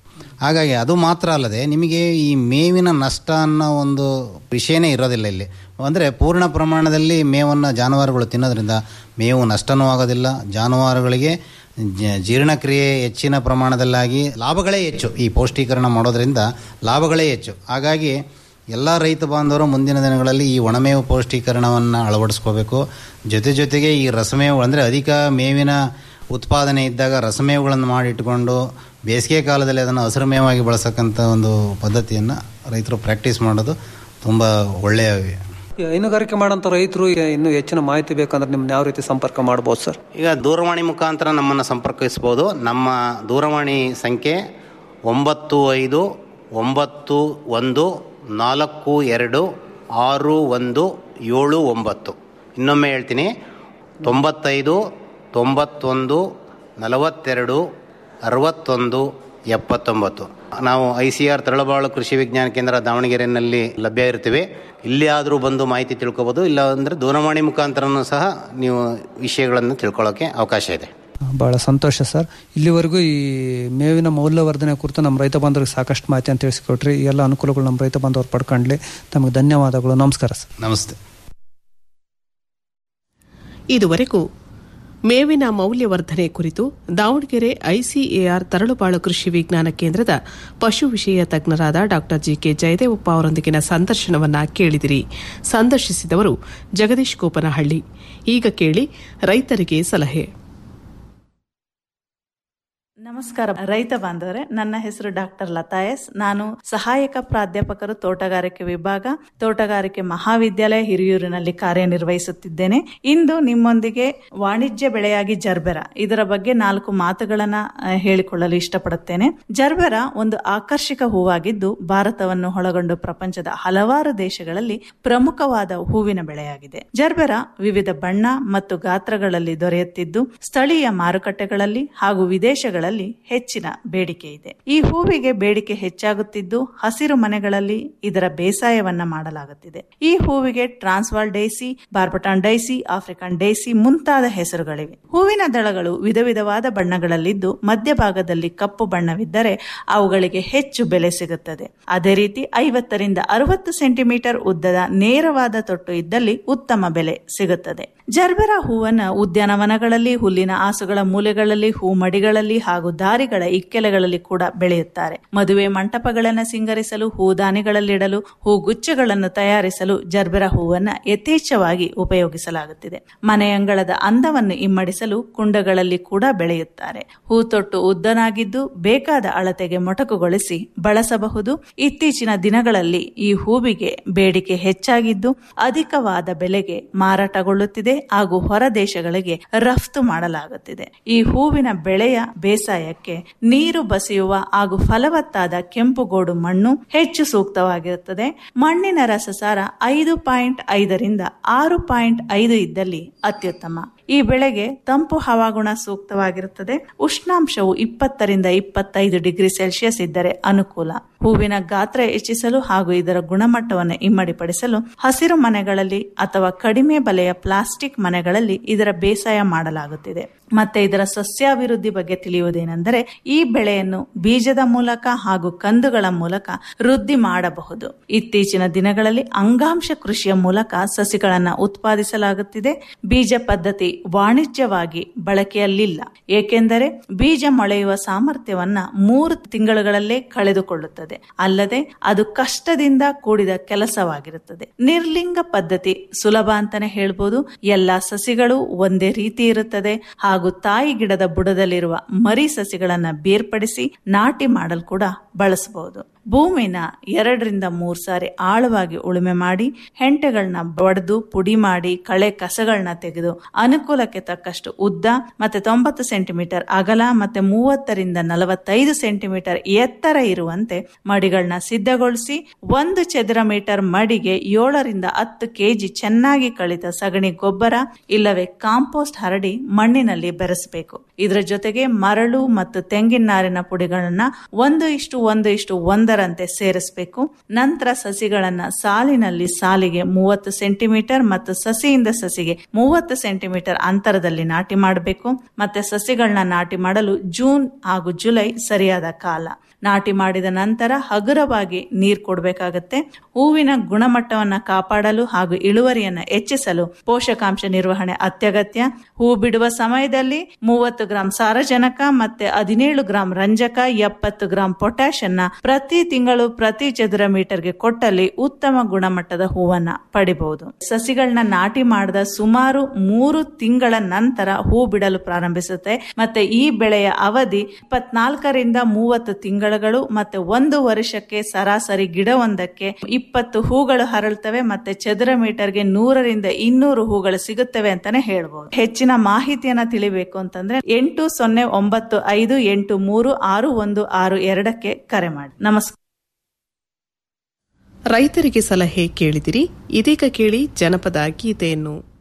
ಹಾಗಾಗಿ ಅದು ಮಾತ್ರ ಅಲ್ಲದೆ ನಿಮಗೆ ಈ ಮೇವಿನ ನಷ್ಟ ಅನ್ನೋ ಒಂದು ವಿಷಯನೇ ಇರೋದಿಲ್ಲ ಇಲ್ಲಿ ಅಂದರೆ ಪೂರ್ಣ ಪ್ರಮಾಣದಲ್ಲಿ ಮೇವನ್ನು ಜಾನುವಾರುಗಳು ತಿನ್ನೋದ್ರಿಂದ ಮೇವು ನಷ್ಟನೂ ಆಗೋದಿಲ್ಲ ಜಾನುವಾರುಗಳಿಗೆ ಜ- ಜೀರ್ಣಕ್ರಿಯೆ ಹೆಚ್ಚಿನ ಪ್ರಮಾಣದಲ್ಲಾಗಿ ಲಾಭಗಳೇ ಹೆಚ್ಚು ಈ ಪೌಷ್ಟೀಕರಣ ಮಾಡೋದ್ರಿಂದ ಲಾಭಗಳೇ ಹೆಚ್ಚು ಹಾಗಾಗಿ ಎಲ್ಲ ರೈತ ಬಾಂಧವರು ಮುಂದಿನ ದಿನಗಳಲ್ಲಿ ಈ ಒಣಮೇವು ಪೌಷ್ಟೀಕರಣವನ್ನು ಅಳವಡಿಸ್ಕೋಬೇಕು ಜೊತೆ ಜೊತೆಗೆ ಈ ರಸಮೇವು ಅಂದರೆ ಅಧಿಕ ಮೇವಿನ ಉತ್ಪಾದನೆ ಇದ್ದಾಗ ರಸಮೇವುಗಳನ್ನು ಮಾಡಿಟ್ಕೊಂಡು ಬೇಸಿಗೆ ಕಾಲದಲ್ಲಿ ಅದನ್ನು ಹಸಿರು ಮೇವಾಗಿ ಬಳಸಕ್ಕಂಥ ಒಂದು ಪದ್ಧತಿಯನ್ನು ರೈತರು ಪ್ರಾಕ್ಟೀಸ್ ಮಾಡೋದು ತುಂಬ ಒಳ್ಳೆಯ ಈ ಹೈನುಗಾರಿಕೆ ಮಾಡೋಂಥ ರೈತರು ಇನ್ನೂ ಹೆಚ್ಚಿನ ಮಾಹಿತಿ ಬೇಕಂದ್ರೆ ನಿಮ್ನ ಯಾವ ರೀತಿ ಸಂಪರ್ಕ ಮಾಡ್ಬೋದು ಸರ್ ಈಗ ದೂರವಾಣಿ ಮುಖಾಂತರ ನಮ್ಮನ್ನು ಸಂಪರ್ಕಿಸ್ಬೋದು ನಮ್ಮ ದೂರವಾಣಿ ಸಂಖ್ಯೆ ಒಂಬತ್ತು ಐದು ಒಂಬತ್ತು ಒಂದು ನಾಲ್ಕು ಎರಡು ಆರು ಒಂದು ಏಳು ಒಂಬತ್ತು ಇನ್ನೊಮ್ಮೆ ಹೇಳ್ತೀನಿ ತೊಂಬತ್ತೈದು ತೊಂಬತ್ತೊಂದು ನಲವತ್ತೆರಡು ಅರವತ್ತೊಂದು ಎಪ್ಪತ್ತೊಂಬತ್ತು ನಾವು ಐ ಸಿ ಆರ್ ತರಳಬಾಳು ಕೃಷಿ ವಿಜ್ಞಾನ ಕೇಂದ್ರ ದಾವಣಗೆರೆಯಲ್ಲಿ ಲಭ್ಯ ಇರ್ತೀವಿ ಇಲ್ಲಿ ಆದರೂ ಬಂದು ಮಾಹಿತಿ ತಿಳ್ಕೊಬೋದು ಇಲ್ಲ ಅಂದರೆ ದೂರವಾಣಿ ಮುಖಾಂತರನೂ ಸಹ ನೀವು ವಿಷಯಗಳನ್ನು ತಿಳ್ಕೊಳ್ಳೋಕ್ಕೆ ಅವಕಾಶ ಇದೆ ಬಹಳ ಸಂತೋಷ ಸರ್ ಇಲ್ಲಿವರೆಗೂ ಈ ಮೇವಿನ ಮೌಲ್ಯವರ್ಧನೆ ಕುರಿತು ನಮ್ಮ ರೈತ ಬಾಂಧವರಿಗೆ ಸಾಕಷ್ಟು ಮಾಹಿತಿ ಅಂತ ತಿಳಿಸಿಕೊಟ್ರಿ ಈ ಎಲ್ಲ ಅನುಕೂಲಗಳು ನಮ್ಮ ರೈತ ಬಾಂಧವರು ಪಡ್ಕೊಂಡ್ಲಿ ತಮಗೆ ಧನ್ಯವಾದಗಳು ನಮಸ್ಕಾರ ಸರ್ ನಮಸ್ತೆ ಇದುವರೆಗೂ ಮೇವಿನ ಮೌಲ್ಯವರ್ಧನೆ ಕುರಿತು ದಾವಣಗೆರೆ ಐಸಿಎಆರ್ ತರಳುಬಾಳು ಕೃಷಿ ವಿಜ್ಞಾನ ಕೇಂದ್ರದ ಪಶು ವಿಷಯ ತಜ್ಞರಾದ ಡಾ ಜಿಕೆ ಜಯದೇವಪ್ಪ ಅವರೊಂದಿಗಿನ ಸಂದರ್ಶನವನ್ನ ಕೇಳಿದಿರಿ ಸಂದರ್ಶಿಸಿದವರು ಜಗದೀಶ್ ಗೋಪನಹಳ್ಳಿ ಈಗ ಕೇಳಿ ರೈತರಿಗೆ ಸಲಹೆ ನಮಸ್ಕಾರ ರೈತ ಬಾಂಧವರೇ ನನ್ನ ಹೆಸರು ಡಾಕ್ಟರ್ ಲತಾ ಎಸ್ ನಾನು ಸಹಾಯಕ ಪ್ರಾಧ್ಯಾಪಕರು ತೋಟಗಾರಿಕೆ ವಿಭಾಗ ತೋಟಗಾರಿಕೆ ಮಹಾವಿದ್ಯಾಲಯ ಹಿರಿಯೂರಿನಲ್ಲಿ ಕಾರ್ಯನಿರ್ವಹಿಸುತ್ತಿದ್ದೇನೆ ಇಂದು ನಿಮ್ಮೊಂದಿಗೆ ವಾಣಿಜ್ಯ ಬೆಳೆಯಾಗಿ ಜರ್ಬೆರ ಇದರ ಬಗ್ಗೆ ನಾಲ್ಕು ಮಾತುಗಳನ್ನ ಆ, ಹೇಳಿಕೊಳ್ಳಲು ಇಷ್ಟಪಡುತ್ತೇನೆ ಜರ್ಬೆರ ಒಂದು ಆಕರ್ಷಕ ಹೂವಾಗಿದ್ದು ಭಾರತವನ್ನು ಒಳಗೊಂಡು ಪ್ರಪಂಚದ ಹಲವಾರು ದೇಶಗಳಲ್ಲಿ ಪ್ರಮುಖವಾದ ಹೂವಿನ ಬೆಳೆಯಾಗಿದೆ ಜರ್ಬೆರ ವಿವಿಧ ಬಣ್ಣ ಮತ್ತು ಗಾತ್ರಗಳಲ್ಲಿ ದೊರೆಯುತ್ತಿದ್ದು ಸ್ಥಳೀಯ ಮಾರುಕಟ್ಟೆಗಳಲ್ಲಿ ಹಾಗೂ ವಿದೇಶಗಳಲ್ಲಿ ಹೆಚ್ಚಿನ ಬೇಡಿಕೆ ಇದೆ ಈ ಹೂವಿಗೆ ಬೇಡಿಕೆ ಹೆಚ್ಚಾಗುತ್ತಿದ್ದು ಹಸಿರು ಮನೆಗಳಲ್ಲಿ ಇದರ ಬೇಸಾಯವನ್ನ ಮಾಡಲಾಗುತ್ತಿದೆ ಈ ಹೂವಿಗೆ Transvaal daisy Barberton daisy African daisy ಮುಂತಾದ ಹೆಸರುಗಳಿವೆ ಹೂವಿನ ದಳಗಳು ವಿಧ ವಿಧವಾದ ಬಣ್ಣಗಳಲ್ಲಿದ್ದು ಮಧ್ಯಭಾಗದಲ್ಲಿ ಕಪ್ಪು ಬಣ್ಣವಿದ್ದರೆ ಅವುಗಳಿಗೆ ಹೆಚ್ಚು ಬೆಲೆ ಸಿಗುತ್ತದೆ ಅದೇ ರೀತಿ ಐವತ್ತರಿಂದ ಅರವತ್ತು ಸೆಂಟಿಮೀಟರ್ ಉದ್ದದ ನೇರವಾದ ತೊಟ್ಟು ಇದ್ದಲ್ಲಿ ಉತ್ತಮ ಬೆಲೆ ಸಿಗುತ್ತದೆ ಜರ್ಬೆರಾ ಹೂವನ್ನ ಉದ್ಯಾನವನಗಳಲ್ಲಿ ಹುಲ್ಲಿನ ಆಸುಗಳ ಮೂಲೆಗಳಲ್ಲಿ ಹೂಮಡಿಗಳಲ್ಲಿ ಹಾಗೂ ದಾರಿಗಳ ಇಕ್ಕೆಲೆಗಳಲ್ಲಿ ಕೂಡ ಬೆಳೆಯುತ್ತಾರೆ ಮದುವೆ ಮಂಟಪಗಳನ್ನು ಸಿಂಗರಿಸಲು ಹೂದಾನಿಗಳಲ್ಲಿಡಲು ಹೂಗುಚ್ಛಗಳನ್ನು ತಯಾರಿಸಲು ಜರ್ಬೆರಾ ಹೂವನ್ನ ಯಥೇಚ್ಛವಾಗಿ ಉಪಯೋಗಿಸಲಾಗುತ್ತಿದೆ ಮನೆಯಂಗಳದ ಅಂದವನ್ನು ಇಮ್ಮಡಿಸಲು ಕುಂಡಗಳಲ್ಲಿ ಕೂಡ ಬೆಳೆಯುತ್ತಾರೆ ಹೂ ತೊಟ್ಟು ಉದ್ದನಾಗಿದ್ದು ಬೇಕಾದ ಅಳತೆಗೆ ಮೊಟಕುಗೊಳಿಸಿ ಬಳಸಬಹುದು ಇತ್ತೀಚಿನ ದಿನಗಳಲ್ಲಿ ಈ ಹೂವಿಗೆ ಬೇಡಿಕೆ ಹೆಚ್ಚಾಗಿದ್ದು ಅಧಿಕವಾದ ಬೆಲೆಗೆ ಮಾರಾಟಗೊಳ್ಳುತ್ತಿದೆ ಹಾಗೂ ಹೊರ ದೇಶಗಳಿಗೆ ರಫ್ತು ಮಾಡಲಾಗುತ್ತಿದೆ ಈ ಹೂವಿನ ಬೆಳೆಯ ಬೇಸಾಯಕ್ಕೆ ನೀರು ಬಸಿಯುವ ಹಾಗೂ ಫಲವತ್ತಾದ ಕೆಂಪುಗೋಡು ಮಣ್ಣು ಹೆಚ್ಚು ಸೂಕ್ತವಾಗಿರುತ್ತದೆ ಮಣ್ಣಿನ ರಸಸಾರ ಐದು ಪಾಯಿಂಟ್ ಐದರಿಂದ ಆರು ಪಾಯಿಂಟ್ ಐದು ಇದ್ದಲ್ಲಿ ಅತ್ಯುತ್ತಮ ಈ ಬೆಳೆಗೆ ತಂಪು ಹವಾಗುಣ ಸೂಕ್ತವಾಗಿರುತ್ತದೆ ಉಷ್ಣಾಂಶವು ಇಪ್ಪತ್ತರಿಂದ ಇಪ್ಪತ್ತೈದು ಡಿಗ್ರಿ ಸೆಲ್ಸಿಯಸ್ ಇದ್ದರೆ ಅನುಕೂಲ ಹೂವಿನ ಗಾತ್ರ ಹೆಚ್ಚಿಸಲು ಹಾಗೂ ಇದರ ಗುಣಮಟ್ಟವನ್ನು ಇಮ್ಮಡಿಪಡಿಸಲು ಹಸಿರು ಮನೆಗಳಲ್ಲಿ ಅಥವಾ ಕಡಿಮೆ ಬೆಲೆಯ ಪ್ಲಾಸ್ಟಿಕ್ ಮನೆಗಳಲ್ಲಿ ಇದರ ಬೇಸಾಯ ಮಾಡಲಾಗುತ್ತಿದೆ ಮತ್ತೆ ಇದರ ಸಸ್ಯಾಭಿವೃದ್ಧಿ ಬಗ್ಗೆ ತಿಳಿಯುವುದೇನೆಂದರೆ ಈ ಬೆಳೆಯನ್ನು ಬೀಜದ ಮೂಲಕ ಹಾಗೂ ಕಂದುಗಳ ಮೂಲಕ ವೃದ್ಧಿ ಮಾಡಬಹುದು ಇತ್ತೀಚಿನ ದಿನಗಳಲ್ಲಿ ಅಂಗಾಂಶ ಕೃಷಿಯ ಮೂಲಕ ಸಸಿಗಳನ್ನು ಉತ್ಪಾದಿಸಲಾಗುತ್ತಿದೆ ಬೀಜ ಪದ್ಧತಿ ವಾಣಿಜ್ಯವಾಗಿ ಬಳಕೆಯಲ್ಲಿಲ್ಲ ಏಕೆಂದರೆ ಬೀಜ ಮೊಳೆಯುವ ಸಾಮರ್ಥ್ಯವನ್ನ ಮೂರು ತಿಂಗಳುಗಳಲ್ಲೇ ಕಳೆದುಕೊಳ್ಳುತ್ತದೆ ಅಲ್ಲದೆ ಅದು ಕಷ್ಟದಿಂದ ಕೂಡಿದ ಕೆಲಸವಾಗಿರುತ್ತದೆ ನಿರ್ಲಿಂಗ ಪದ್ಧತಿ ಸುಲಭ ಅಂತಾನೆ ಹೇಳ್ಬೋದು ಎಲ್ಲಾ ಸಸಿಗಳು ಒಂದೇ ರೀತಿ ಇರುತ್ತದೆ ಹಾಗೂ ತಾಯಿ ಗಿಡದ ಬುಡದಲ್ಲಿರುವ ಮರಿ ಸಸಿಗಳನ್ನ ಬೇರ್ಪಡಿಸಿ ನಾಟಿ ಮಾಡಲು ಕೂಡ ಬಳಸಬಹುದು ಭೂಮಿನ ಎರಡರಿಂದ ಮೂರ್ ಸಾರಿ ಆಳವಾಗಿ ಉಳುಮೆ ಮಾಡಿ ಹೆಂಟೆಗಳನ್ನ ಬಡ್ದು ಪುಡಿ ಮಾಡಿ ಕಳೆ ಕಸಗಳನ್ನ ತೆಗೆದು ಅನುಕೂಲಕ್ಕೆ ತಕ್ಕಷ್ಟು ಉದ್ದ ಮತ್ತೆ ತೊಂಬತ್ತು ಸೆಂಟಿಮೀಟರ್ ಅಗಲ ಮತ್ತೆ ಮೂವತ್ತರಿಂದ ನಲವತ್ತೈದು ಸೆಂಟಿಮೀಟರ್ ಎತ್ತರ ಇರುವಂತೆ ಮಡಿಗಳನ್ನ ಸಿದ್ಧಗೊಳಿಸಿ ಒಂದು ಚದರ ಮೀಟರ್ ಮಡಿಗೆ ಏಳರಿಂದ ಹತ್ತು ಕೆಜಿ ಚೆನ್ನಾಗಿ ಕಳಿತ ಸಗಣಿ ಗೊಬ್ಬರ ಇಲ್ಲವೇ ಕಾಂಪೋಸ್ಟ್ ಹರಡಿ ಮಣ್ಣಿನಲ್ಲಿ ಬೆರೆಸಬೇಕು ಇದರ ಜೊತೆಗೆ ಮರಳು ಮತ್ತು ತೆಂಗಿನ ನಾರಿನ ಪುಡಿಗಳನ್ನ ಒಂದು ಇಷ್ಟು ಒಂದು ಇಷ್ಟು ಒಂದರ ಒಂದರಂತೆ ಸೇರಿಸಬೇಕು ನಂತರ ಸಸಿಗಳನ್ನ ಸಾಲಿನಲ್ಲಿ ಸಾಲಿಗೆ ಮೂವತ್ತು ಸೆಂಟಿಮೀಟರ್ ಮತ್ತು ಸಸಿಯಿಂದ ಸಸಿಗೆ ಮೂವತ್ತು ಸೆಂಟಿಮೀಟರ್ ಅಂತರದಲ್ಲಿ ನಾಟಿ ಮಾಡಬೇಕು ಮತ್ತೆ ಸಸಿಗಳನ್ನ ನಾಟಿ ಮಾಡಲು ಜೂನ್ ಹಾಗೂ ಜುಲೈ ಸರಿಯಾದ ಕಾಲ ನಾಟಿ ಮಾಡಿದ ನಂತರ ಹಗುರವಾಗಿ ನೀರು ಕೊಡಬೇಕಾಗತ್ತೆ ಹೂವಿನ ಗುಣಮಟ್ಟವನ್ನ ಕಾಪಾಡಲು ಹಾಗೂ ಇಳುವರಿಯನ್ನ ಹೆಚ್ಚಿಸಲು ಪೋಷಕಾಂಶ ನಿರ್ವಹಣೆ ಅತ್ಯಗತ್ಯ ಹೂ ಬಿಡುವ ಸಮಯದಲ್ಲಿ ಮೂವತ್ತು ಗ್ರಾಂ ಸಾರಜನಕ ಮತ್ತೆ ಹದಿನೇಳು ಗ್ರಾಂ ರಂಜಕ ಎಪ್ಪತ್ತು ಗ್ರಾಂ ಪೊಟ್ಯಾಶ್ ಅನ್ನ ಪ್ರತಿ ತಿಂಗಳು ಪ್ರತಿ ಚದುರ ಮೀಟರ್ಗೆ ಕೊಟ್ಟಲ್ಲಿ ಉತ್ತಮ ಗುಣಮಟ್ಟದ ಹೂವನ್ನ ಪಡಿಬಹುದು ಸಸಿಗಳನ್ನ ನಾಟಿ ಮಾಡಿದ ಸುಮಾರು ಮೂರು ತಿಂಗಳ ನಂತರ ಹೂ ಬಿಡಲು ಪ್ರಾರಂಭಿಸುತ್ತೆ ಮತ್ತೆ ಈ ಬೆಳೆಯ ಅವಧಿ ಇಪ್ಪತ್ನಾಲ್ಕರಿಂದ ಮೂವತ್ತು ತಿಂಗಳು ಮತ್ತೆ ಒಂದು ವರ್ಷಕ್ಕೆ ಸರಾಸರಿ ಗಿಡವೊಂದಕ್ಕೆ ಇಪ್ಪತ್ತು ಹೂಗಳು ಹರಳ್ತವೆ ಮತ್ತೆ ಚದುರ ಮೀಟರ್ಗೆ ನೂರರಿಂದ ಇನ್ನೂರು ಹೂಗಳು ಸಿಗುತ್ತವೆ ಅಂತಾನೆ ಹೇಳ್ಬೋದು ಹೆಚ್ಚಿನ ಮಾಹಿತಿಯನ್ನ ತಿಳಿಬೇಕು ಅಂತಂದ್ರೆ ಎಂಟು ಸೊನ್ನೆ ಒಂಬತ್ತು ಐದು ಎಂಟು ಮೂರು ಆರು ಒಂದು ಆರು ಎರಡಕ್ಕೆ ಕರೆ ಮಾಡಿ ನಮಸ್ಕಾರ ರೈತರಿಗೆ ಸಲಹೆ ಕೇಳಿದಿರಿ ಇದೀಗ ಕೇಳಿ ಜನಪದ ಗೀತೆಯನ್ನು